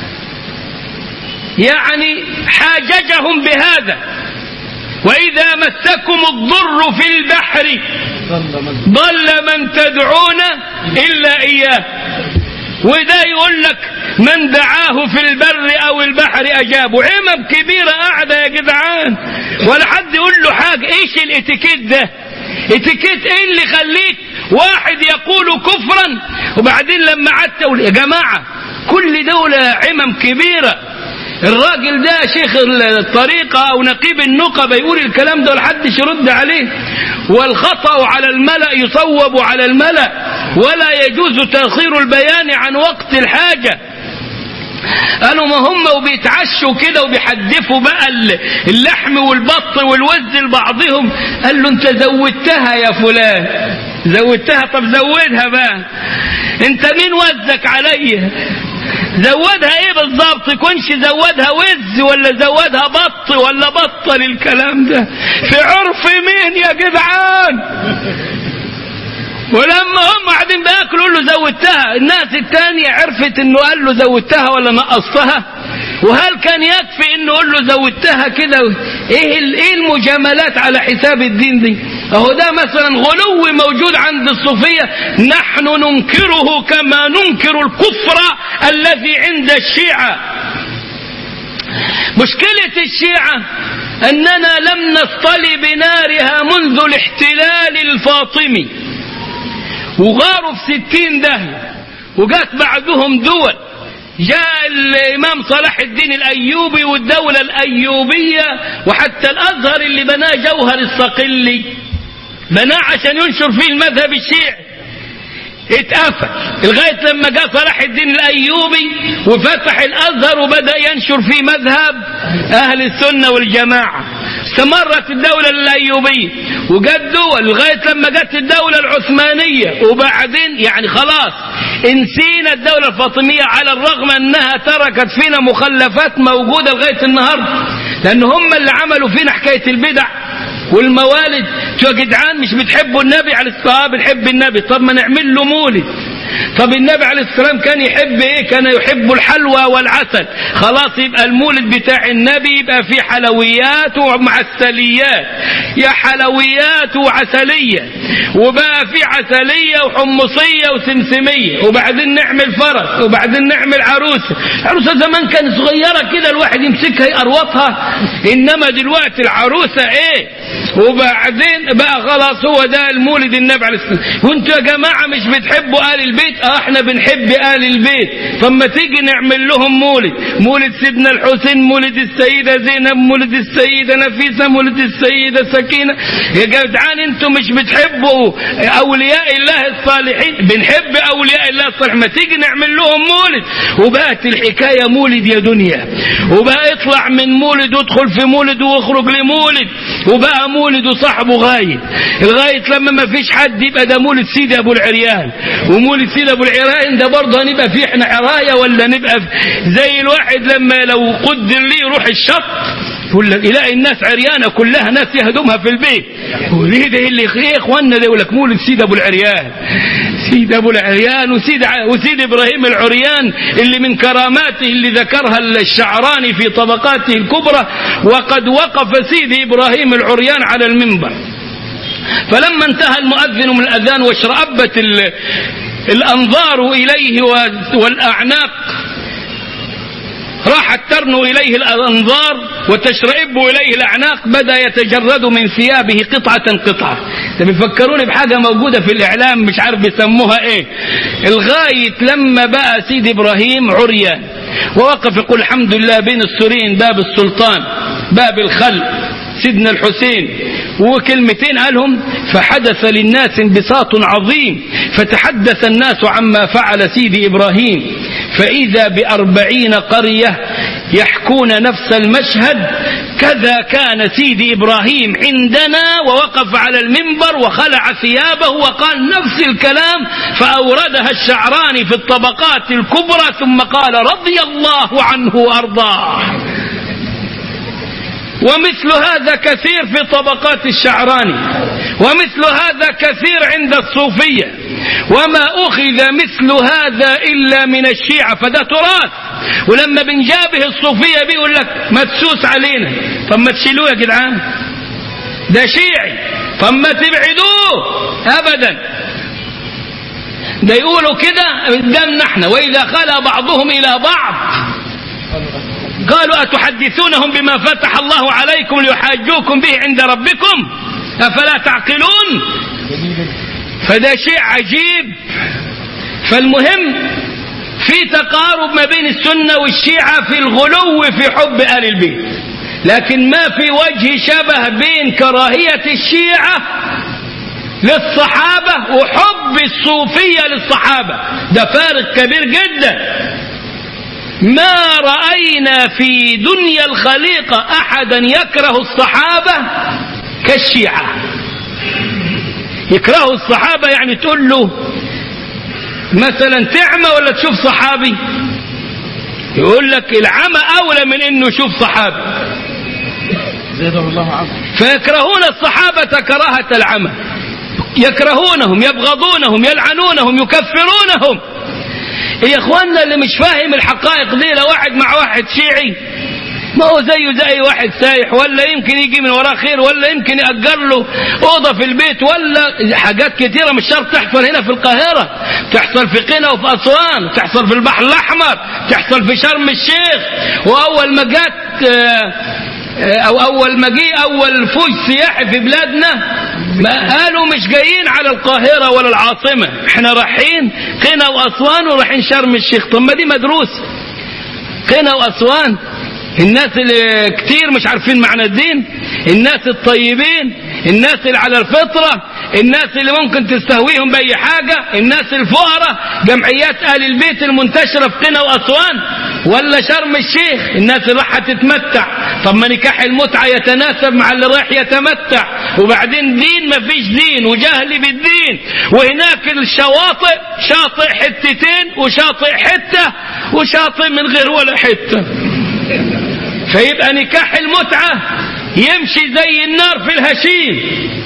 يعني حاججهم بهذا وإذا مسكم الضر في البحر ضل من تدعون إلا إياه وده يقول لك من دعاه في البر أو البحر أجاب وعمم كبيرة قاعدة يا جدعان ولا حد يقول له حاجة إيش الاتيكيت ده اتيكيت إيه اللي يخليك واحد يقول كفرا وبعدين لما قعدت أقول يا جماعة كل دولة عمم كبيرة الراجل ده شيخ الطريقة أو نقيب النقبة يقول الكلام ده محدش يرد عليه والخطأ على الملأ يصوب على الملأ ولا يجوز تأخير البيان عن وقت الحاجة قالوا ما هم وبيتعشوا كده وبيحدفوا بقى اللحم والبط والوز لبعضهم قال له انت زودتها يا فلان زودتها طب زودها بقى انت مين وزك عليا زودها ايه بالظبط يكونش زودها وز ولا زودها بط ولا بطل الكلام ده في عرف مين يا جدعان ولما هم قاعدين بياكلوا له زودتها الناس التانية عرفت انه قال له زودتها ولا نقصتها وهل كان يكفي انه يقول له زودتها كده ايه ال- ايه المجاملات على حساب الدين دي اهو ده مثلا غلو موجود عند الصوفية نحن ننكره كما ننكر الكفر الذي عند الشيعة مشكلة الشيعة أننا لم نصطلي بنارها منذ الاحتلال الفاطمي وغاروا في ستين دهية وجات بعدهم دول جاء الإمام صلاح الدين الأيوبي والدولة الأيوبية وحتى الأزهر اللي بناه جوهر الصقلي بناه عشان ينشر فيه المذهب الشيعي اتقفل لغاية لما جاء صلاح الدين الأيوبي وفتح الأزهر وبدأ ينشر في مذهب أهل السنة والجماعة استمرت الدولة الأيوبية وجت دول لغاية لما جت الدولة العثمانية وبعدين يعني خلاص انسينا الدولة الفاطمية على الرغم أنها تركت فينا مخلفات موجودة لغاية النهاردة لأن هم اللي عملوا فينا حكاية البدع والموالد شو يا جدعان مش بتحبوا النبي عليه الصلاه بنحب النبي طب ما نعمل له مولد طب النبي عليه السلام كان يحب ايه كان يحب الحلوى والعسل خلاص يبقى المولد بتاع النبي يبقى فيه حلويات ومعسليات يا حلويات وعسلية وبقى في عسلية وحمصية وسمسمية وبعدين نعمل فرس وبعدين نعمل عروسة عروسة زمان كانت صغيرة كده الواحد يمسكها يقروطها انما دلوقتي العروسة ايه وبعدين بقى خلاص هو ده المولد النبي عليه السلام وانتوا يا جماعة مش بتحبوا آل البيت اه احنا بنحب آل البيت طب ما تيجي نعمل لهم مولد مولد سيدنا الحسين مولد السيدة زينب مولد السيدة نفيسة مولد السيدة سكينة يا جدعان انتوا مش بتحبوا اولياء الله الصالحين بنحب اولياء الله الصالحين ما تيجي نعمل لهم مولد وبقت الحكاية مولد يا دنيا وبقى يطلع من مولد وادخل في مولد واخرج لمولد وبقى مولد وصاحبه غايب لغاية لما ما فيش حد يبقى ده مولد سيدي ابو العريان ومولد سيدي ابو العريان ده برضه هنبقى فيه احنا عراية ولا نبقى زي الواحد لما لو قدر ليه يروح الشط يقول لك يلاقي الناس عريانة كلها ناس يهدمها في البيت وليه ده اللي ايه اخواننا ده يقول لك مولد سيد ابو العريان سيد ابو العريان وسيد ع... وسيد ابراهيم العريان اللي من كراماته اللي ذكرها الشعراني في طبقاته الكبرى وقد وقف سيد ابراهيم العريان على المنبر فلما انتهى المؤذن من الاذان واشرأبت ال... الانظار اليه والاعناق راحت ترنو إليه الأنظار وتشرئب إليه الأعناق بدأ يتجرد من ثيابه قطعة قطعة ده بيفكروني بحاجة موجودة في الإعلام مش عارف بيسموها إيه الغاية لما بقى سيد إبراهيم عريان ووقف يقول الحمد لله بين السورين باب السلطان باب الخلق سيدنا الحسين وكلمتين قالهم فحدث للناس انبساط عظيم فتحدث الناس عما فعل سيدي إبراهيم فإذا بأربعين قرية يحكون نفس المشهد كذا كان سيدي إبراهيم عندنا ووقف على المنبر وخلع ثيابه وقال نفس الكلام فأوردها الشعراني في الطبقات الكبرى ثم قال رضي الله عنه وأرضاه ومثل هذا كثير في طبقات الشعراني ومثل هذا كثير عند الصوفية وما أخذ مثل هذا إلا من الشيعة فده تراث ولما بنجابه الصوفية بيقول لك ما تسوس علينا طب ما تشيلوه يا جدعان ده شيعي طب ما تبعدوه أبدا ده يقولوا كده قدامنا احنا وإذا خلا بعضهم إلى بعض قالوا أتحدثونهم بما فتح الله عليكم ليحاجوكم به عند ربكم أفلا تعقلون فده شيء عجيب فالمهم في تقارب ما بين السنة والشيعة في الغلو في حب آل البيت لكن ما في وجه شبه بين كراهية الشيعة للصحابة وحب الصوفية للصحابة ده فارق كبير جدا ما رأينا في دنيا الخليقة أحدا يكره الصحابة كالشيعة يكرهوا الصحابة يعني تقول له مثلا تعمى ولا تشوف صحابي يقول لك العمى أولى من أنه يشوف صحابي فيكرهون الصحابة كراهة العمى يكرهونهم يبغضونهم يلعنونهم يكفرونهم يا اخواننا اللي مش فاهم الحقائق دي لو واحد مع واحد شيعي ما هو زيه زي واحد سايح ولا يمكن يجي من وراه خير ولا يمكن يأجر له أوضة في البيت ولا حاجات كتيرة مش شرط تحصل هنا في القاهرة تحصل في قنا وفي أسوان تحصل في البحر الأحمر تحصل في شرم الشيخ وأول ما جت أو أول ما جه أول فوج سياحي في بلادنا ما قالوا مش جايين على القاهرة ولا العاصمة احنا رايحين قنا وأسوان ورايحين شرم الشيخ طب ما دي مدروسة قنا وأسوان الناس اللي كتير مش عارفين معنى الدين الناس الطيبين الناس اللي على الفطرة الناس اللي ممكن تستهويهم بأي حاجة الناس الفقراء جمعيات أهل البيت المنتشرة في قنا وأسوان ولا شرم الشيخ الناس اللي رايحة تتمتع طب ما نكاح المتعة يتناسب مع اللي رايح يتمتع وبعدين دين ما فيش دين وجهل بالدين وهناك الشواطئ شاطئ حتتين وشاطئ حتة وشاطئ من غير ولا حتة فيبقى نكاح المتعة يمشي زي النار في الهشيم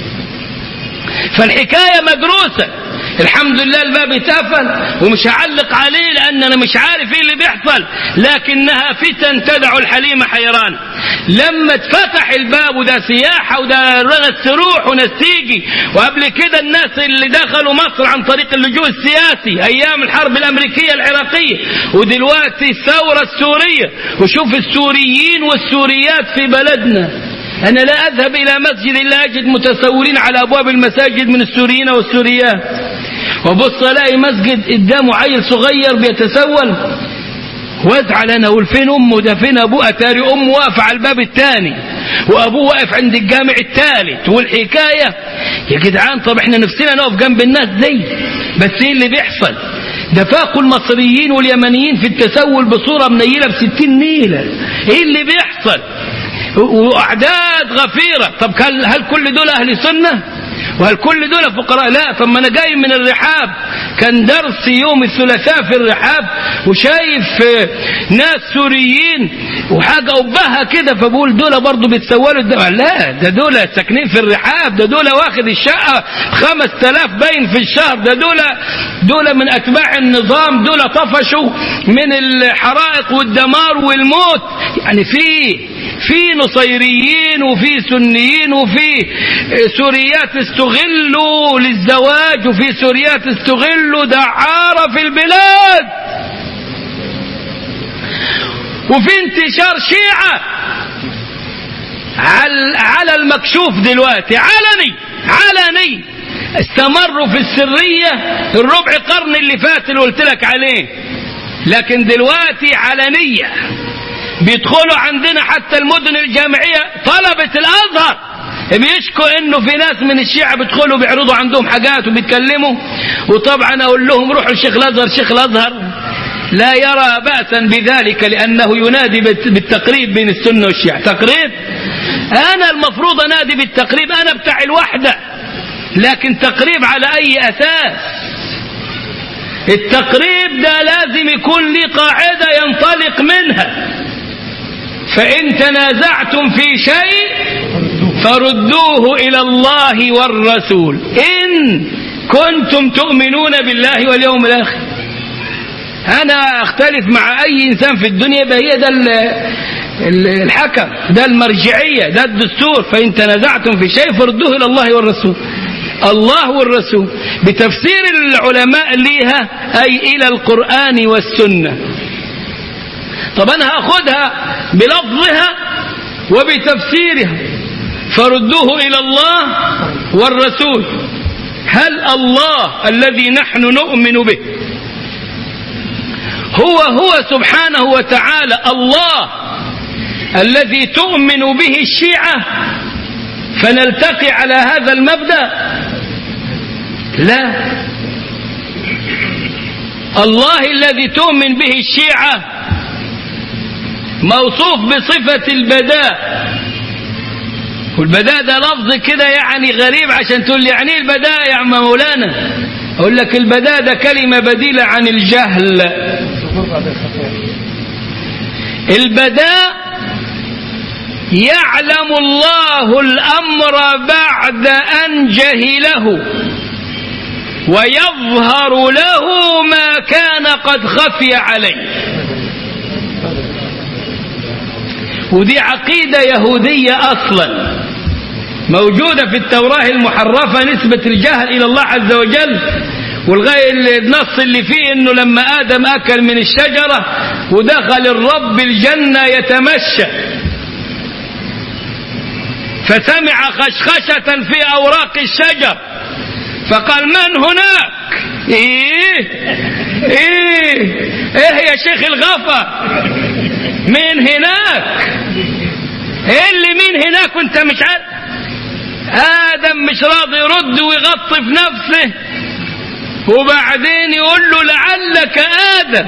فالحكاية مدروسة الحمد لله الباب اتقفل ومش هعلق عليه لان انا مش عارف ايه اللي بيحصل لكنها فتن تدع الحليم حيران لما اتفتح الباب وده سياحه وده ناس تروح وناس تيجي وقبل كده الناس اللي دخلوا مصر عن طريق اللجوء السياسي ايام الحرب الامريكيه العراقيه ودلوقتي الثوره السوريه وشوف السوريين والسوريات في بلدنا أنا لا أذهب إلى مسجد إلا أجد متسولين على أبواب المساجد من السوريين والسوريات وبص ألاقي مسجد قدامه عيل صغير بيتسول وازعل أنا أقول فين أمه ده فين أبوه أتاري أمه واقفة على الباب الثاني وأبوه واقف عند الجامع الثالث والحكاية يا جدعان طب احنا نفسنا نقف جنب الناس دي بس ايه اللي بيحصل ده فاقوا المصريين واليمنيين في التسول بصورة منيلة بستين نيلة ايه اللي بيحصل واعداد غفيره طب هل كل دول اهل سنه وهل كل دول فقراء لا طب ما انا جاي من الرحاب كان درسي يوم الثلاثاء في الرحاب وشايف ناس سوريين وحاجه ابهه كده فبقول دول برضه بيتسولوا الدم لا ده دول ساكنين في الرحاب ده دول واخد الشقه خمس تلاف باين في الشهر ده دول دول من اتباع النظام دول طفشوا من الحرائق والدمار والموت يعني في في نصيريين وفي سنيين وفي سوريات استغلوا للزواج وفي سوريات استغلوا دعارة في البلاد وفي انتشار شيعة على المكشوف دلوقتي علني علني استمروا في السرية الربع قرن اللي فات اللي قلت لك عليه لكن دلوقتي علنية بيدخلوا عندنا حتى المدن الجامعية طلبة الأزهر بيشكوا انه في ناس من الشيعة بيدخلوا بيعرضوا عندهم حاجات وبيتكلموا وطبعا اقول لهم روحوا الشيخ الازهر شيخ الازهر لا يرى بأسا بذلك لأنه ينادي بالتقريب بين السنة والشيعة تقريب أنا المفروض أنادي بالتقريب أنا بتاع الوحدة لكن تقريب على أي أساس التقريب ده لازم يكون لي قاعدة ينطلق منها فإن تنازعتم في شيء فردوه إلى الله والرسول إن كنتم تؤمنون بالله واليوم الآخر أنا أختلف مع أي إنسان في الدنيا يبقى هي ده الحكم ده المرجعية ده الدستور فإن تنازعتم في شيء فردوه إلى الله والرسول الله والرسول بتفسير العلماء ليها أي إلى القرآن والسنة طب أنا هأخذها بلفظها وبتفسيرها فردوه إلى الله والرسول هل الله الذي نحن نؤمن به هو هو سبحانه وتعالى الله الذي تؤمن به الشيعة فنلتقي على هذا المبدأ لا الله الذي تؤمن به الشيعة موصوف بصفة البداء والبداء ده لفظ كده يعني غريب عشان تقول لي يعني البداء يا عم مولانا اقول لك البداء ده كلمة بديلة عن الجهل البداء يعلم الله الأمر بعد أن جهله ويظهر له ما كان قد خفي عليه ودي عقيدة يهودية أصلا موجودة في التوراة المحرفة نسبة الجهل إلى الله عز وجل والغاية النص اللي فيه انه لما ادم اكل من الشجرة ودخل الرب الجنة يتمشى فسمع خشخشة في اوراق الشجر فقال من هناك ايه ايه ايه يا شيخ الغفا مين هناك ايه اللي مين هناك وانت مش عارف آدم مش راضي يرد ويغطي في نفسه وبعدين يقول له لعلك آدم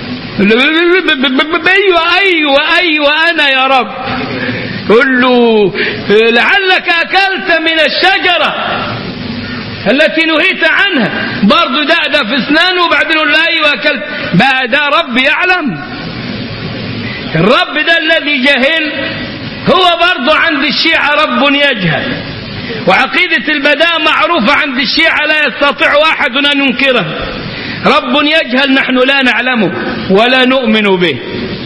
أيوة أيوة أيوة أنا يا رب يقول له لعلك أكلت من الشجرة التي نهيت عنها برضه دقدق في اسنانه وبعدين يقول له ايوه اكلت بقى ده رب يعلم الرب ده الذي جهل هو برضه عند الشيعة رب يجهل وعقيدة البداء معروفة عند الشيعة لا يستطيع أحد أن ينكرها رب يجهل نحن لا نعلمه ولا نؤمن به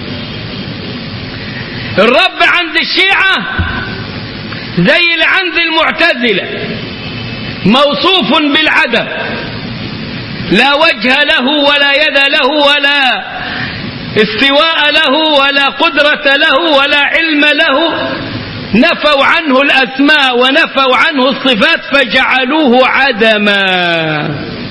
الرب عند الشيعة زي اللي عند المعتزلة موصوف بالعدم لا وجه له ولا يد له ولا استواء له ولا قدرة له ولا علم له نفوا عنه الأسماء ونفوا عنه الصفات فجعلوه عدما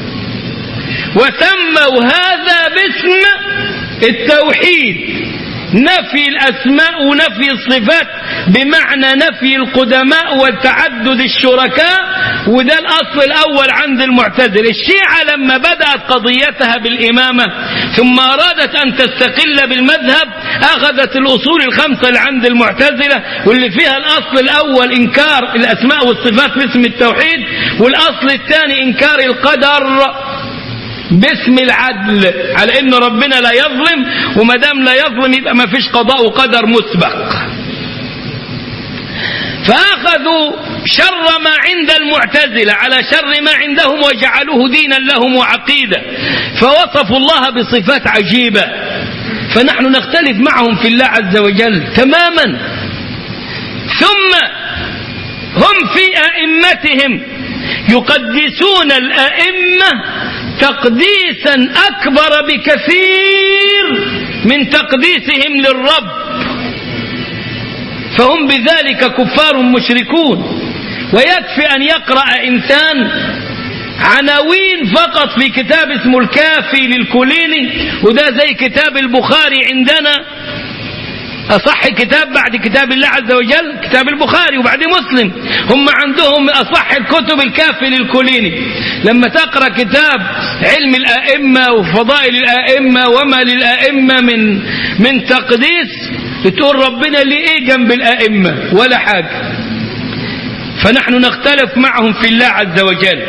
وسموا هذا باسم التوحيد نفي الأسماء ونفي الصفات بمعنى نفي القدماء وتعدد الشركاء وده الأصل الأول عند المعتزلة الشيعة لما بدأت قضيتها بالإمامة ثم أرادت أن تستقل بالمذهب أخذت الأصول الخمسة اللي عند المعتزلة واللي فيها الأصل الأول إنكار الأسماء والصفات باسم التوحيد والأصل الثاني إنكار القدر باسم العدل على ان ربنا لا يظلم وما دام لا يظلم يبقى ما فيش قضاء وقدر مسبق فاخذوا شر ما عند المعتزله على شر ما عندهم وجعلوه دينا لهم وعقيده فوصفوا الله بصفات عجيبه فنحن نختلف معهم في الله عز وجل تماما ثم هم في ائمتهم يقدسون الائمه تقديسا اكبر بكثير من تقديسهم للرب فهم بذلك كفار مشركون ويكفي ان يقرا انسان عناوين فقط في كتاب اسمه الكافي للكليني وده زي كتاب البخاري عندنا أصح كتاب بعد كتاب الله عز وجل كتاب البخاري وبعد مسلم هم عندهم أصح الكتب الكافي للكليني لما تقرأ كتاب علم الآئمة وفضائل الآئمة وما للآئمة من من تقديس بتقول ربنا ليه ايه جنب الآئمة ولا حاجة فنحن نختلف معهم في الله عز وجل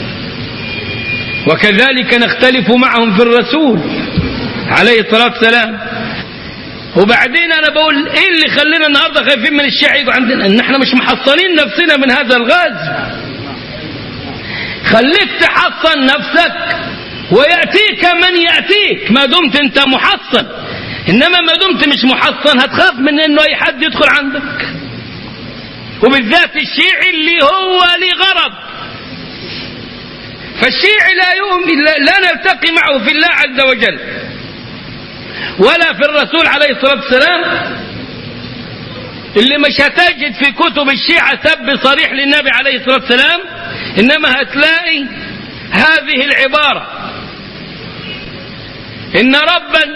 وكذلك نختلف معهم في الرسول عليه الصلاة والسلام وبعدين انا بقول ايه اللي خلينا النهارده خايفين من الشيعة يجوا عندنا ان احنا مش محصنين نفسنا من هذا الغاز خليك تحصن نفسك ويأتيك من يأتيك ما دمت انت محصن انما ما دمت مش محصن هتخاف من انه اي حد يدخل عندك وبالذات الشيعي اللي هو لغرض فالشيعي لا يؤمن لا نلتقي معه في الله عز وجل ولا في الرسول عليه الصلاة والسلام اللي مش هتجد في كتب الشيعة سب صريح للنبي عليه الصلاة والسلام إنما هتلاقي هذه العبارة إن ربا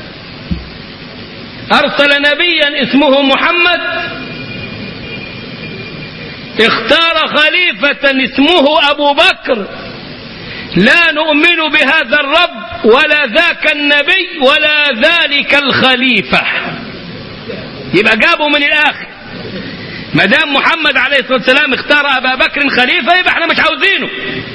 أرسل نبيا اسمه محمد اختار خليفة اسمه أبو بكر لا نؤمن بهذا الرب ولا ذاك النبي ولا ذلك الخليفة يبقى جابوا من الآخر ما دام محمد عليه الصلاة والسلام اختار أبا بكر خليفة يبقى احنا مش عاوزينه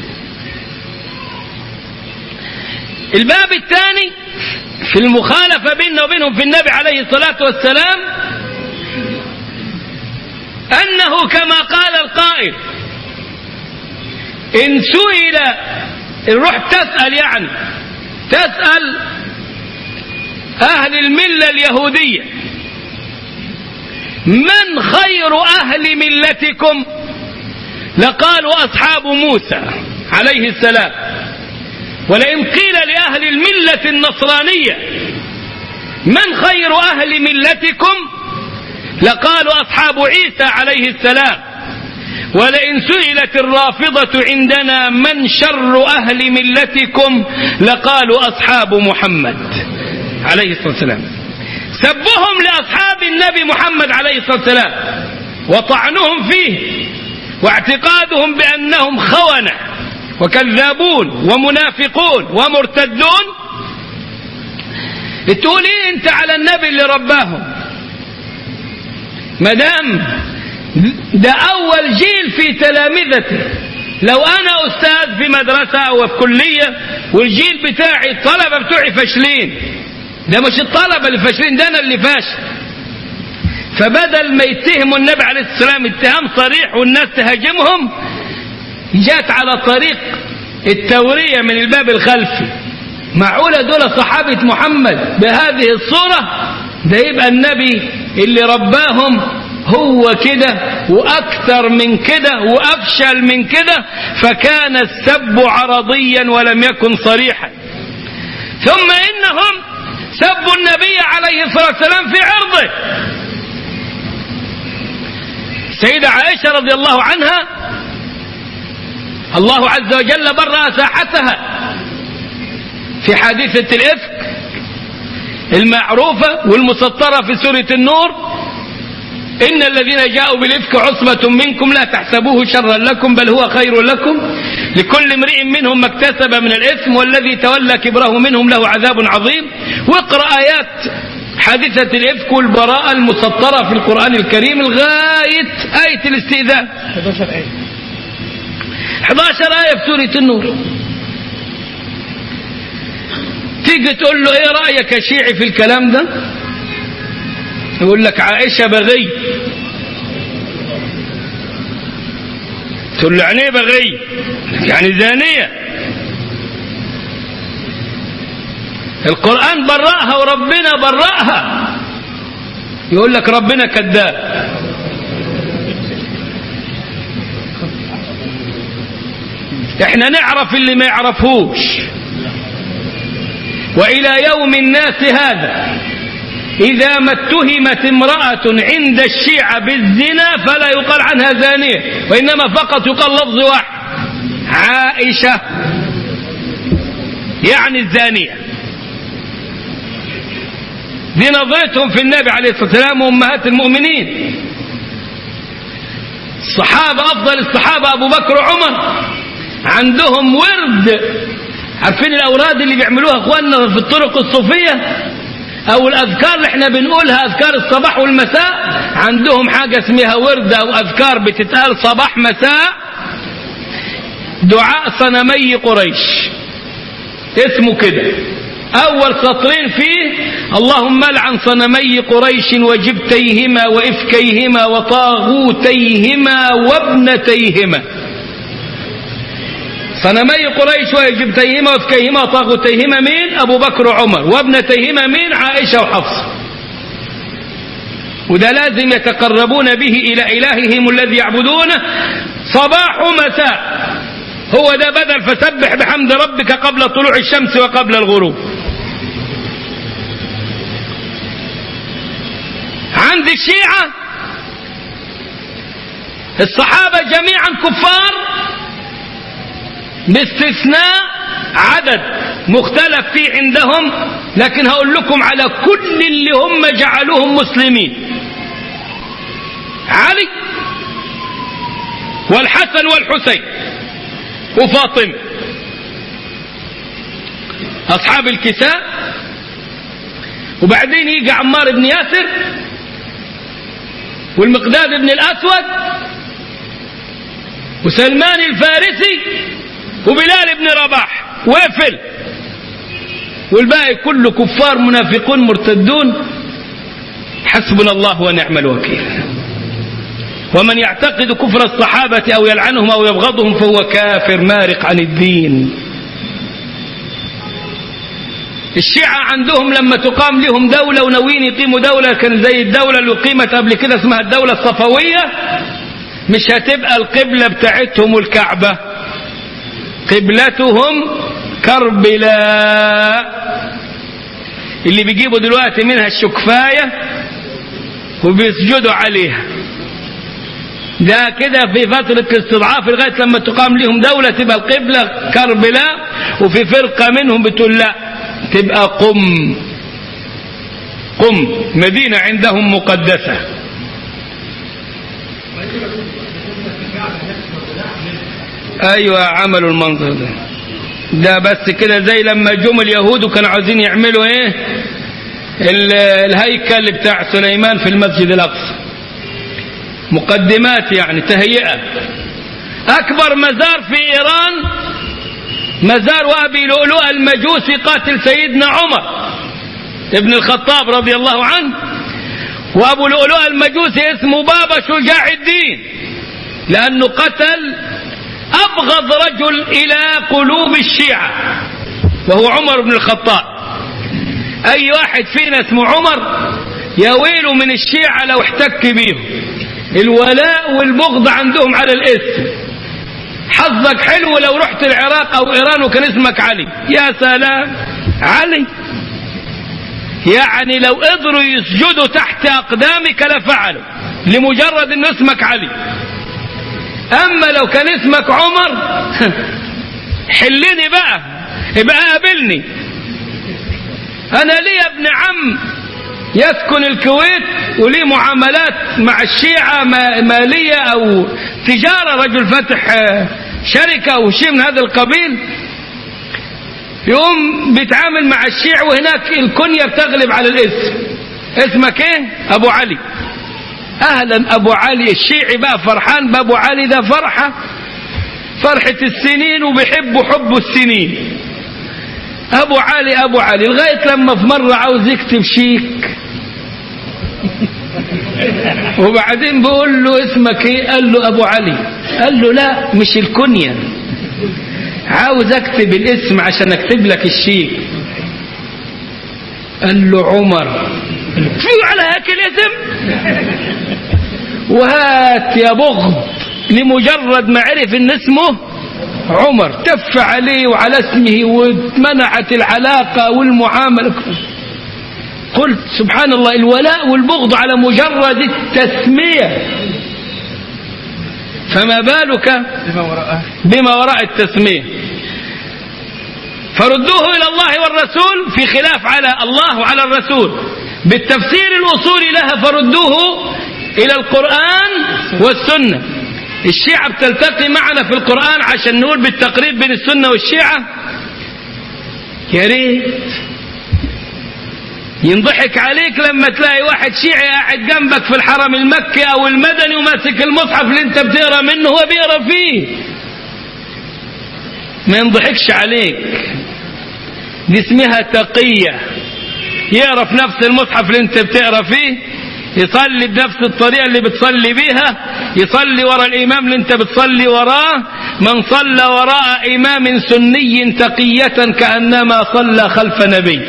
الباب الثاني في المخالفة بيننا وبينهم في النبي عليه الصلاة والسلام أنه كما قال القائل إن سئل الروح تسأل يعني تسأل أهل الملة اليهودية من خير أهل ملتكم لقالوا أصحاب موسى عليه السلام ولئن قيل لأهل الملة النصرانية من خير أهل ملتكم لقالوا أصحاب عيسى عليه السلام ولئن سئلت الرافضة عندنا من شر أهل ملتكم لقالوا أصحاب محمد عليه الصلاة والسلام سبهم لأصحاب النبي محمد عليه الصلاة والسلام وطعنهم فيه واعتقادهم بأنهم خونة وكذابون ومنافقون ومرتدون تقول ايه انت على النبي اللي رباهم مدام ده اول جيل في تلامذته لو انا استاذ في مدرسة او في كلية والجيل بتاعي الطلبة بتوعي فاشلين ده مش الطلبة اللي فاشلين ده انا اللي فاشل فبدل ما يتهموا النبي عليه السلام اتهام صريح والناس تهاجمهم جات على طريق التورية من الباب الخلفي معقولة دول صحابة محمد بهذه الصورة ده يبقى النبي اللي رباهم هو كده وأكثر من كده وأفشل من كده فكان السب عرضيا ولم يكن صريحا ثم إنهم سبوا النبي عليه الصلاة والسلام في عرضه سيدة عائشة رضي الله عنها الله عز وجل برأ ساحتها في حادثة الإفك المعروفة والمسطرة في سورة النور إن الذين جاءوا بالإفك عصبة منكم لا تحسبوه شرا لكم بل هو خير لكم لكل امرئ منهم ما اكتسب من الإثم والذي تولى كبره منهم له عذاب عظيم واقرأ آيات حادثة الإفك والبراءة المسطرة في القرآن الكريم لغاية آية الاستئذان 11 آية 11 آية في سورة النور تيجي تقول له ايه رأيك يا شيعي في الكلام ده يقول لك عائشة بغي تقول له يعني ايه بغي يعني زانية القرآن برأها وربنا برأها يقول لك ربنا كذاب احنا نعرف اللي ما يعرفوش وإلى يوم الناس هذا إذا ما اتهمت امرأة عند الشيعة بالزنا فلا يقال عنها زانية وإنما فقط يقال لفظ واحد عائشة يعني الزانية دي نظرتهم في النبي عليه الصلاة والسلام وأمهات المؤمنين الصحابة أفضل الصحابة أبو بكر وعمر عندهم ورد عارفين الأوراد اللي بيعملوها أخواننا في الطرق الصوفية أو الأذكار اللي احنا بنقولها أذكار الصباح والمساء عندهم حاجة اسمها ورد أو أذكار بتتقال صباح مساء دعاء صنمي قريش اسمه كده أول سطرين فيه اللهم لعن صنمي قريش وجبتيهما وإفكيهما وطاغوتيهما وابنتيهما صنمي قريش وجبتيهما وإفكيهما وطاغوتيهما مين أبو بكر وعمر وابنتيهما مين عائشة وحفصة وده لازم يتقربون به إلى إلههم الذي يعبدونه صباح ومساء هو ده بدل فسبح بحمد ربك قبل طلوع الشمس وقبل الغروب عند الشيعة الصحابة جميعا كفار باستثناء عدد مختلف فيه عندهم لكن هقول لكم على كل اللي هم جعلوهم مسلمين علي والحسن والحسين وفاطمة أصحاب الكساء وبعدين يجي عمار بن ياسر والمقداد بن الأسود وسلمان الفارسي وبلال بن رباح وافل والباقي كله كفار منافقون مرتدون حسبنا الله ونعم الوكيل ومن يعتقد كفر الصحابة أو يلعنهم أو يبغضهم فهو كافر مارق عن الدين الشيعة عندهم لما تقام لهم دولة وناويين يقيموا دولة كان زي الدولة اللي قيمت قبل كده اسمها الدولة الصفوية مش هتبقى القبلة بتاعتهم الكعبة قبلتهم كربلاء اللي بيجيبوا دلوقتي منها الشكفاية وبيسجدوا عليها ده كده في فترة الاستضعاف لغاية لما تقام لهم دولة تبقى القبلة كربلاء وفي فرقة منهم بتقول لا تبقى قم قم مدينة عندهم مقدسة ايوه عملوا المنظر ده ده بس كده زي لما جم اليهود وكانوا عاوزين يعملوا ايه ال- الهيكل بتاع سليمان في المسجد الاقصى مقدمات يعني تهيئه اكبر مزار في ايران مزار ابي لؤلؤ المجوسي قاتل سيدنا عمر ابن الخطاب رضي الله عنه وابو لؤلؤ المجوسي اسمه بابا شجاع الدين لانه قتل ابغض رجل الى قلوب الشيعه وهو عمر بن الخطاب اي واحد فينا اسمه عمر يا ويله من الشيعه لو احتك بيهم الولاء والبغض عندهم على الاسم حظك حلو لو رحت العراق او ايران وكان اسمك علي يا سلام علي يعني لو قدروا يسجدوا تحت اقدامك لفعلوا لمجرد ان اسمك علي اما لو كان اسمك عمر حلني بقى ابقى قابلني انا لي ابن عم يسكن الكويت وليه معاملات مع الشيعة ما- مالية او تجارة رجل فاتح آه، شركة او شيء من هذا القبيل يقوم بيتعامل مع الشيع وهناك الكنية بتغلب على الاسم اسمك ايه ابو علي اهلا ابو علي الشيعي بقى فرحان بابو علي ده فرحة فرحة السنين وبيحبوا حب السنين ابو علي ابو علي لغاية لما في مرة عاوز يكتب شيك وبعدين بيقول له اسمك ايه قال له ابو علي قال له لا مش الكنية عاوز اكتب الاسم عشان اكتب لك الشيك قال له عمر في على هيك الاسم وهات يا بغض لمجرد ما عرف ان اسمه عمر تف عليه وعلى اسمه واتمنعت العلاقة والمعاملة قلت سبحان الله الولاء والبغض على مجرد التسمية فما بالك بما وراء التسمية فردوه إلى الله والرسول في خلاف على الله وعلى الرسول بالتفسير الأصولي لها فردوه إلى القرآن والسنة الشيعة بتلتقي معنا في القرآن عشان نقول بالتقريب بين السنة والشيعة يا ريت ينضحك عليك لما تلاقي واحد شيعي قاعد جنبك في الحرم المكي او المدني وماسك المصحف اللي انت بتقرا منه هو بيقرا فيه ما ينضحكش عليك دي اسمها تقية يقرا في نفس المصحف اللي انت بتقرا فيه يصلي بنفس الطريقة اللي بتصلي بيها يصلي ورا الإمام اللي انت بتصلي وراه من صلى وراء إمام سني تقية كأنما صلى خلف نبي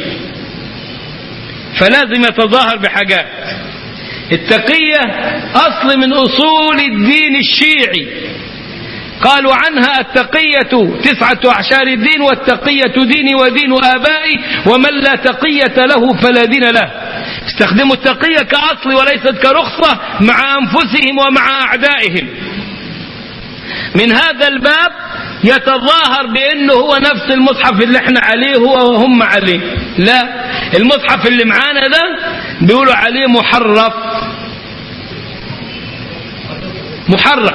فلازم يتظاهر بحاجات التقية أصل من أصول الدين الشيعي قالوا عنها التقية تسعة أعشار الدين والتقية ديني ودين آبائي ومن لا تقية له فلا دين له استخدموا التقية كأصل وليست كرخصة مع أنفسهم ومع أعدائهم من هذا الباب يتظاهر بأنه هو نفس المصحف اللي احنا عليه هو وهم عليه لا المصحف اللي معانا ده بيقولوا عليه محرف محرف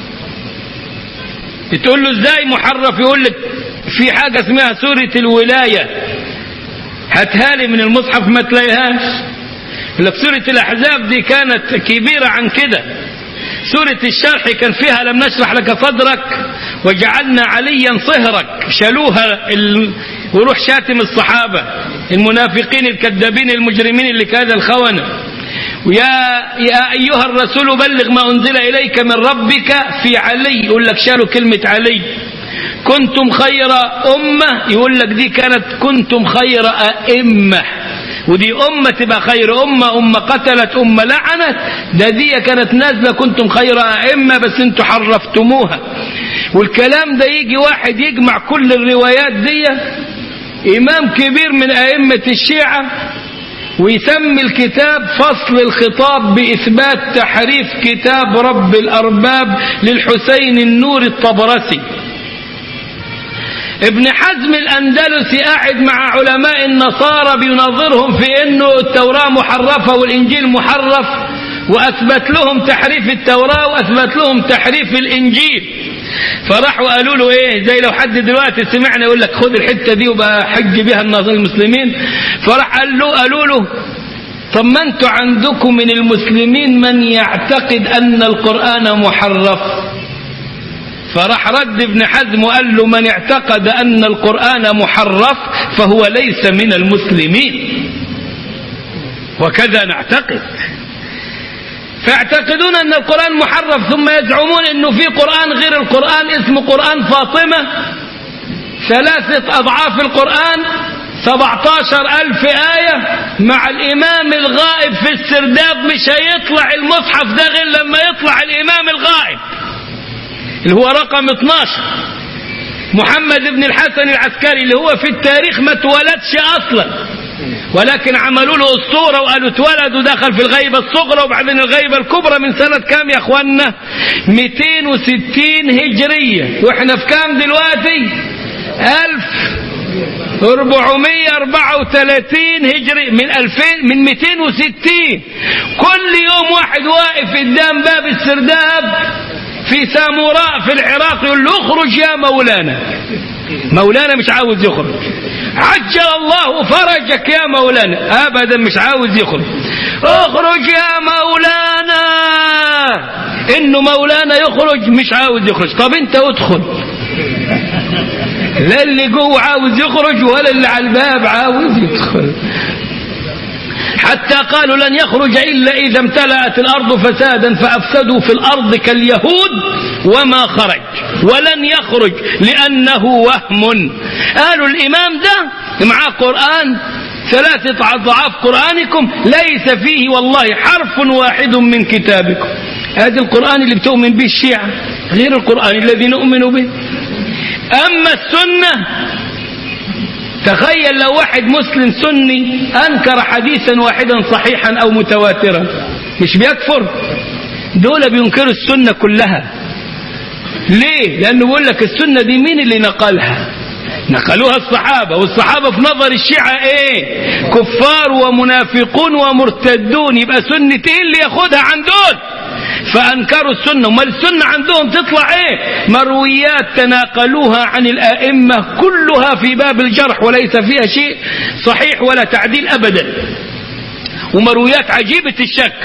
تقول له ازاي محرف يقول لك في حاجة اسمها سورة الولاية هاتها لي من المصحف ما تلاقيهاش لك سورة الأحزاب دي كانت كبيرة عن كده سورة الشرح كان فيها لم نشرح لك صدرك وجعلنا عليا صهرك شالوها ال... وروح شاتم الصحابة المنافقين الكذابين المجرمين اللي كاد الخونة ويا يا أيها الرسول بلغ ما أنزل إليك من ربك في علي يقول لك شالوا كلمة علي كنتم خير أمة يقول لك دي كانت كنتم خير أئمة ودي أمة تبقى خير أمة أمة قتلت أمة لعنت ده دي كانت نازلة كنتم خير أئمة بس انتوا حرفتموها والكلام ده يجي واحد يجمع كل الروايات دي إمام كبير من أئمة الشيعة ويسمي الكتاب فصل الخطاب بإثبات تحريف كتاب رب الأرباب للحسين النور الطبرسي ابن حزم الأندلسي قاعد مع علماء النصارى بينظرهم في أنه التوراة محرفة والإنجيل محرف وأثبت لهم تحريف التوراة وأثبت لهم تحريف الإنجيل فراحوا قالوا له ايه زي لو حد دلوقتي سمعنا يقول لك خد الحته دي وبقى حج بها المسلمين فراح قال له قالوا له طب ما انتوا عندكم من المسلمين من يعتقد ان القران محرف فراح رد ابن حزم وقال له من اعتقد ان القران محرف فهو ليس من المسلمين وكذا نعتقد فيعتقدون ان القرآن محرف ثم يزعمون انه في قرآن غير القرآن اسمه قرآن فاطمة ثلاثة اضعاف القرآن 17 ألف آية مع الإمام الغائب في السرداب مش هيطلع المصحف ده غير لما يطلع الإمام الغائب اللي هو رقم 12 محمد بن الحسن العسكري اللي هو في التاريخ ما اتولدش أصلا ولكن عملوا له اسطوره وقالوا اتولد ودخل في الغيبه الصغرى وبعدين الغيبه الكبرى من سنه كام يا اخوانا 260 هجريه واحنا في كام دلوقتي 1434 هجري من 2000 من 260 كل يوم واحد واقف قدام باب السرداب في ساموراء في العراق يقول له اخرج يا مولانا مولانا مش عاوز يخرج عجل الله فرجك يا مولانا ابدا مش عاوز يخرج اخرج يا مولانا انه مولانا يخرج مش عاوز يخرج طب انت ادخل لا اللي جوه عاوز يخرج ولا اللي على الباب عاوز يدخل حتى قالوا لن يخرج إلا إذا امتلأت الأرض فسادا فأفسدوا في الأرض كاليهود وما خرج ولن يخرج لأنه وهم قالوا الإمام ده معاه قرآن ثلاثة أضعاف قرآنكم ليس فيه والله حرف واحد من كتابكم هذا القرآن اللي بتؤمن به الشيعة غير القرآن الذي نؤمن به أما السنة تخيل لو واحد مسلم سني أنكر حديثا واحدا صحيحا أو متواترا مش بيكفر دول بينكروا السنة كلها ليه لأنه بيقول لك السنة دي مين اللي نقلها نقلوها الصحابة والصحابة في نظر الشيعة ايه كفار ومنافقون ومرتدون يبقى سنة ايه اللي ياخدها عن دول فأنكروا السنة وما السنة عندهم تطلع ايه مرويات تناقلوها عن الآئمة كلها في باب الجرح وليس فيها شيء صحيح ولا تعديل أبدا ومرويات عجيبة الشكل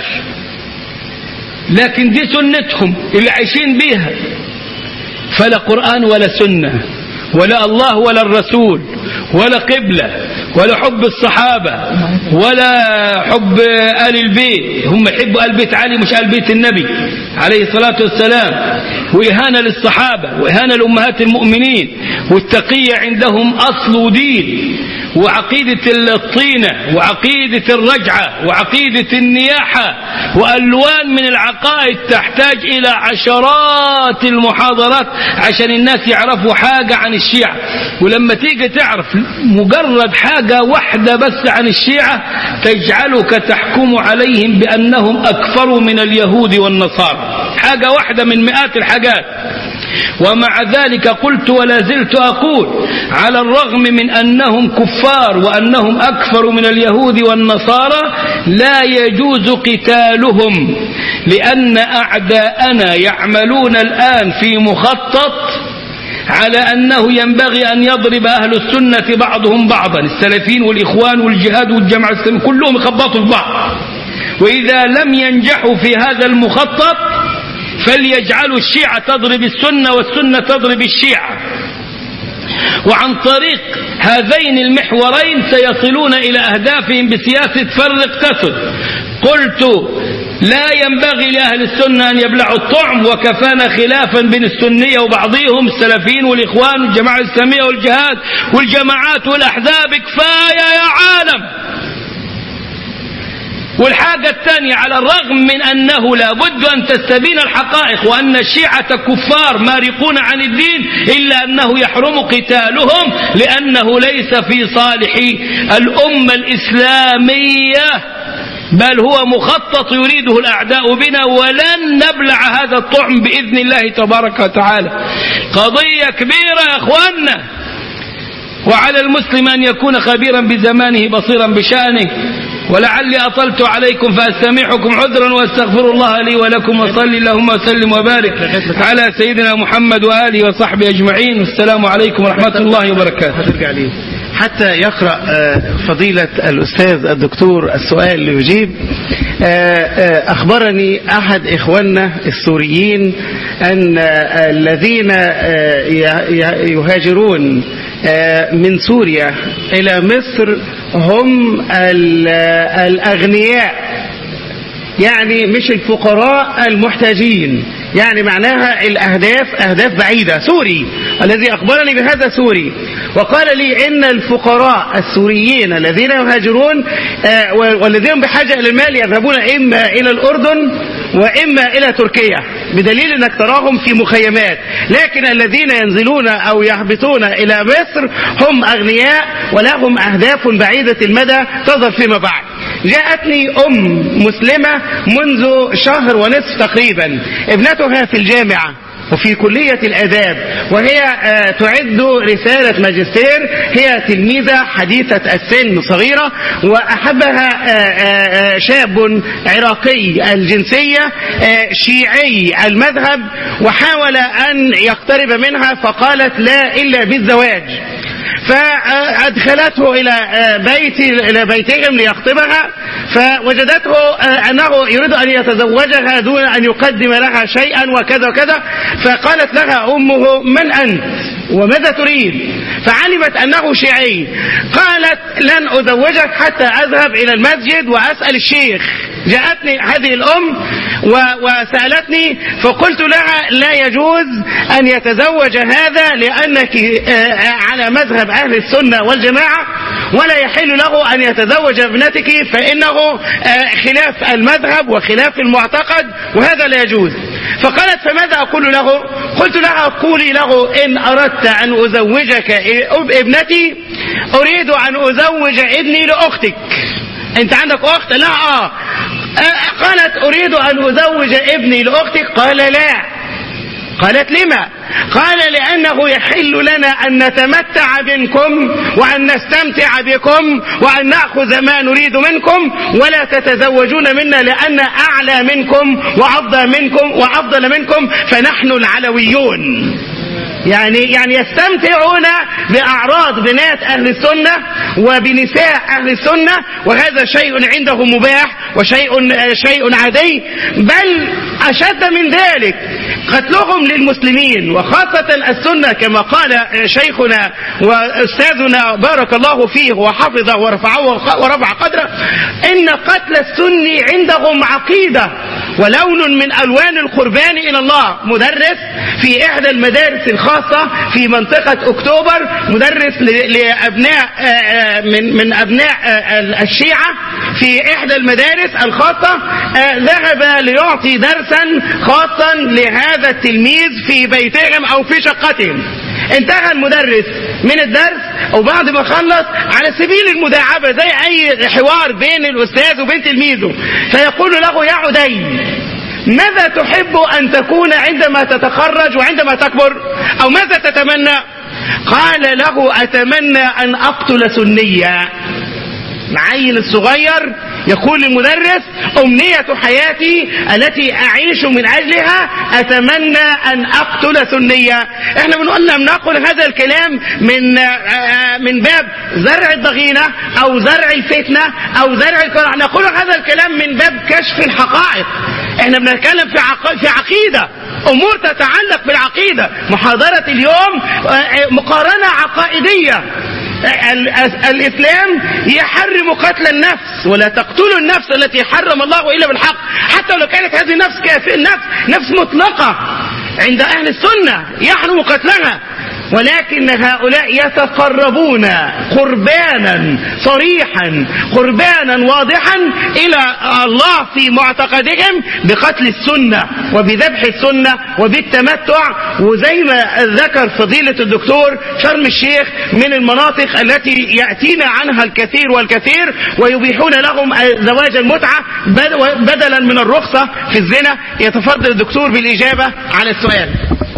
لكن دي سنتهم اللي عايشين بيها فلا قرآن ولا سنة ولا الله ولا الرسول ولا قبلة ولا حب الصحابة ولا حب آل البيت هم يحبوا آل بيت علي مش آل بيت النبي عليه الصلاة والسلام وإهانة للصحابة وإهانة لأمهات المؤمنين والتقية عندهم أصل ودين وعقيدة الطينة وعقيدة الرجعة وعقيدة النياحة وألوان من العقائد تحتاج إلى عشرات المحاضرات عشان الناس يعرفوا حاجة عن الشيعة ولما تيجي تعرف مجرد حاجة واحدة بس عن الشيعة تجعلك تحكم عليهم بأنهم أكفروا من اليهود والنصارى حاجة واحدة من مئات الحاجات ومع ذلك قلت ولا زلت أقول على الرغم من أنهم كفار وأنهم أكفر من اليهود والنصارى لا يجوز قتالهم لأن أعداءنا يعملون الآن في مخطط على أنه ينبغي أن يضرب أهل السنة بعضهم بعضا السلفين والإخوان والجهاد والجماعة السلمية كلهم يخبطوا في بعض وإذا لم ينجحوا في هذا المخطط فليجعلوا الشيعة تضرب السنة والسنة تضرب الشيعة وعن طريق هذين المحورين سيصلون إلى أهدافهم بسياسة فرق تسد قلت لا ينبغي لأهل السنة أن يبلعوا الطعم وكفانا خلافا بين السنية وبعضهم السلفيين والإخوان والجماعة الإسلامية والجهاد والجماعات والأحزاب كفاية يا عالم والحاجة الثانية على الرغم من أنه لا بد أن تستبين الحقائق وأن الشيعة كفار مارقون عن الدين إلا أنه يحرم قتالهم لأنه ليس في صالح الأمة الإسلامية بل هو مخطط يريده الأعداء بنا ولن نبلع هذا الطعم بإذن الله تبارك وتعالى قضية كبيرة يا أخوانا وعلى المسلم أن يكون خبيرا بزمانه بصيرا بشأنه ولعلي أطلت عليكم فأستمعكم عذرا وأستغفر الله لي ولكم وصلي اللهم وسلم وبارك على سيدنا محمد وآله وصحبه أجمعين والسلام عليكم ورحمة الله وبركاته هترجع ليه حتى يقرأ آه، فضيلة الأستاذ الدكتور السؤال ليجيب آه، آه، أخبرني أحد إخواننا السوريين أن آه، الذين آه، ي- ي- يهاجرون آه، من سوريا إلى مصر هم ال- آه، الأغنياء يعني مش الفقراء المحتاجين يعني معناها الأهداف أهداف بعيدة سوري الذي أخبرني بهذا سوري وقال لي إن الفقراء السوريين الذين يهاجرون آه، والذين بحاجة إلى المال يذهبون إما إلى الأردن وإما إلى تركيا بدليل أنك تراهم في مخيمات لكن الذين ينزلون أو يهبطون إلى مصر هم أغنياء ولهم أهداف بعيدة المدى تظهر فيما بعد جاءتني أم مسلمة منذ شهر ونصف تقريبا ابنتها في الجامعة وفي كلية الآداب وهي آه، تعد رسالة ماجستير هي تلميذة حديثة السن صغيرة وأحبها آه، آه، آه، شاب عراقي الجنسية آه، شيعي المذهب وحاول أن يقترب منها فقالت لا إلا بالزواج فأدخلته إلى آه، بيت إلى بيتهم ليخطبها فوجدته آه، أنه يريد أن يتزوجها دون أن يقدم لها شيئا وكذا وكذا فقالت لها أمه من أنت وماذا تريد فعلمت أنه شيعي قالت لن أزوجك حتى أذهب إلى المسجد وأسأل الشيخ جاءتني هذه الأم و- وسألتني فقلت لها لا يجوز أن يتزوج هذا لأنك آه، على مذهب أهل السنة والجماعة ولا يحل له أن يتزوج ابنتك فإنه آه، خلاف المذهب وخلاف المعتقد وهذا لا يجوز فقالت فماذا أقول له قلت لها قولي له إن أردت أن أزوجك ابنتي أريد أن أزوج ابني لأختك أنت عندك أخت لا آه آه، قالت أريد أن أزوج ابني لأختك قال لا قالت لما قال لأنه يحل لنا أن نتمتع بكم وأن نستمتع بكم وأن نأخذ ما نريد منكم ولا تتزوجون منا لأن أعلى منكم وأفضل منكم وأفضل منكم فنحن العلويون يعني يعني يستمتعون بأعراض بنات أهل السنة وبنساء أهل السنة وهذا شيء عندهم مباح وشيء شيء عادي بل أشد من ذلك قتلهم للمسلمين وخاصة السنة كما قال شيخنا وأستاذنا بارك الله فيه وحفظه ورفعه ورفع قدره إن قتل السني عندهم عقيدة ولون من ألوان القربان إلى الله مدرس في إحدى المدارس الخاصة في منطقة أكتوبر مدرس ل- لأبناء آه، آه، من من أبناء آه، الشيعة في إحدى المدارس الخاصة آه، ذهب ليعطي درسا خاصا لهذا التلميذ في بيتهم أو في شقتهم انتهى المدرس من الدرس وبعد ما خلص على سبيل المداعبة زي أي حوار بين الأستاذ وبين تلميذه فيقول له يا عدي ماذا تحب أن تكون عندما تتخرج وعندما تكبر أو ماذا تتمنى قال له أتمنى أن أقتل سنيا العيل الصغير يقول للمدرس أمنية حياتي التي أعيش من أجلها أتمنى أن أقتل سنية احنا بنقول لم نقل هذا الكلام من آه، من باب زرع الضغينة أو زرع الفتنة أو زرع الكره نقول هذا الكلام من باب كشف الحقائق احنا بنتكلم في عق... في عقيدة أمور تتعلق بالعقيدة محاضرة اليوم آه، مقارنة عقائدية ال- الإسلام يحرم قتل النفس ولا تقتلوا النفس التي حرم الله إلا بالحق حتى لو كانت هذه النفس كافئة نفس نفس مطلقة عند أهل السنة يحرم قتلها ولكن هؤلاء يتقربون قربانا صريحا قربانا واضحا إلى الله في معتقدهم بقتل السنة وبذبح السنة وبالتمتع وزي ما ذكر فضيلة الدكتور شرم الشيخ من المناطق التي يأتينا عنها الكثير والكثير ويبيحون لهم زواج المتعة بد- بدلا من الرخصة في الزنا يتفضل الدكتور بالإجابة على السؤال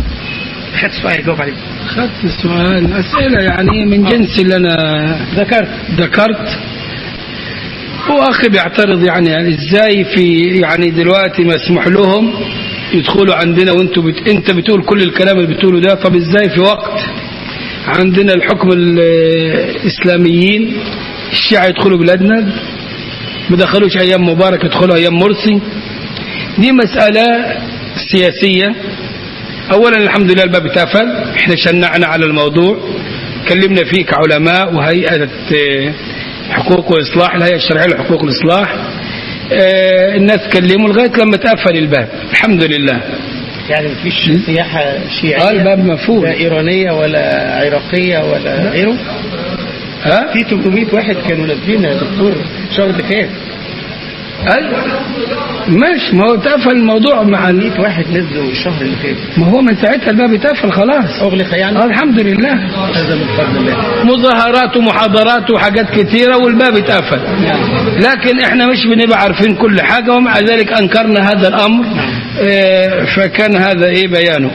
خد سؤال جاوب عليه أخذت السؤال أسئلة يعني من جنس اللي أنا ذكرت ذكرت هو أخي بيعترض يعني, يعني إزاي في يعني دلوقتي مسموح لهم يدخلوا عندنا وانتوا بت... انت بتقول كل الكلام اللي بتقوله ده طب ازاي في وقت عندنا الحكم الإسلاميين الشيعة يدخلوا بلادنا ما دخلوش أيام مبارك يدخلوا أيام مرسي دي مسألة سياسية أولا الحمد لله الباب اتقفل احنا شنعنا على الموضوع كلمنا فيه كعلماء وهيئة حقوق وإصلاح الهيئة الشرعية لحقوق الإصلاح اه الناس كلموا لغاية لما اتقفل الباب الحمد لله يعني مفيش سياحة اه شيعية الباب مفهوم لا إيرانية ولا عراقية ولا غيره ها في 300 واحد كانوا نازلين يا دكتور الشهر اللي فات ايوه ماشي ما هو اتقفل الموضوع مع ال... 100 واحد نزلوا الشهر اللي فات ما هو من ساعتها الباب اتقفل خلاص أغلق يعني اه الحمد لله هذا من فضل الله مظاهرات ومحاضرات وحاجات كتيرة والباب اتقفل لكن احنا مش بنبقى عارفين كل حاجة ومع ذلك انكرنا هذا الامر اه فكان هذا ايه بيانه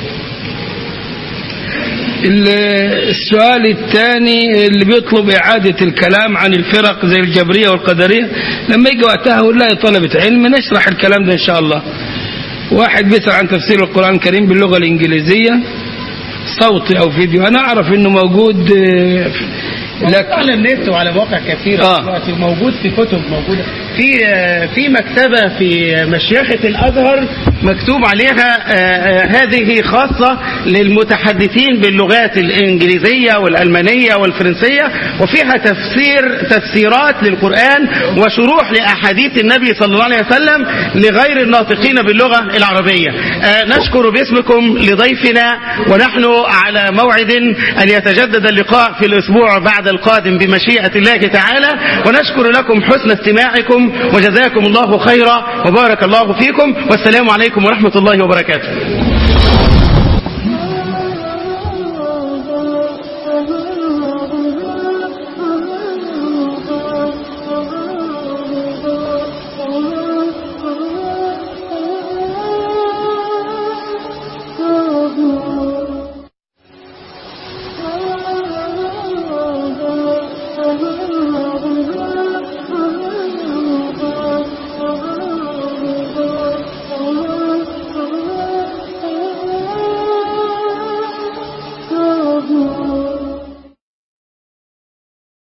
ال- السؤال الثاني اللي بيطلب إعادة الكلام عن الفرق زي الجبرية والقدرية لما يجي وقتها والله طلبة علم نشرح الكلام ده إن شاء الله واحد بيسأل عن تفسير القرآن الكريم باللغة الإنجليزية صوتي أو فيديو أنا أعرف إنه موجود آه، لك على النت وعلى مواقع كثيرة آه. دلوقتي موجود في كتب موجودة في آه، في مكتبة في مشيخة الأزهر مكتوب عليها آه، آه، هذه خاصة للمتحدثين باللغات الإنجليزية والألمانية والفرنسية وفيها تفسير تفسيرات للقرآن وشروح لأحاديث النبي صلى الله عليه وسلم لغير الناطقين باللغة العربية آه، نشكر باسمكم لضيفنا ونحن على موعد أن يتجدد اللقاء في الأسبوع بعد القادم بمشيئة الله تعالى ونشكر لكم حسن استماعكم وجزاكم الله خيرا وبارك الله فيكم والسلام عليكم ورحمة الله وبركاته Oh,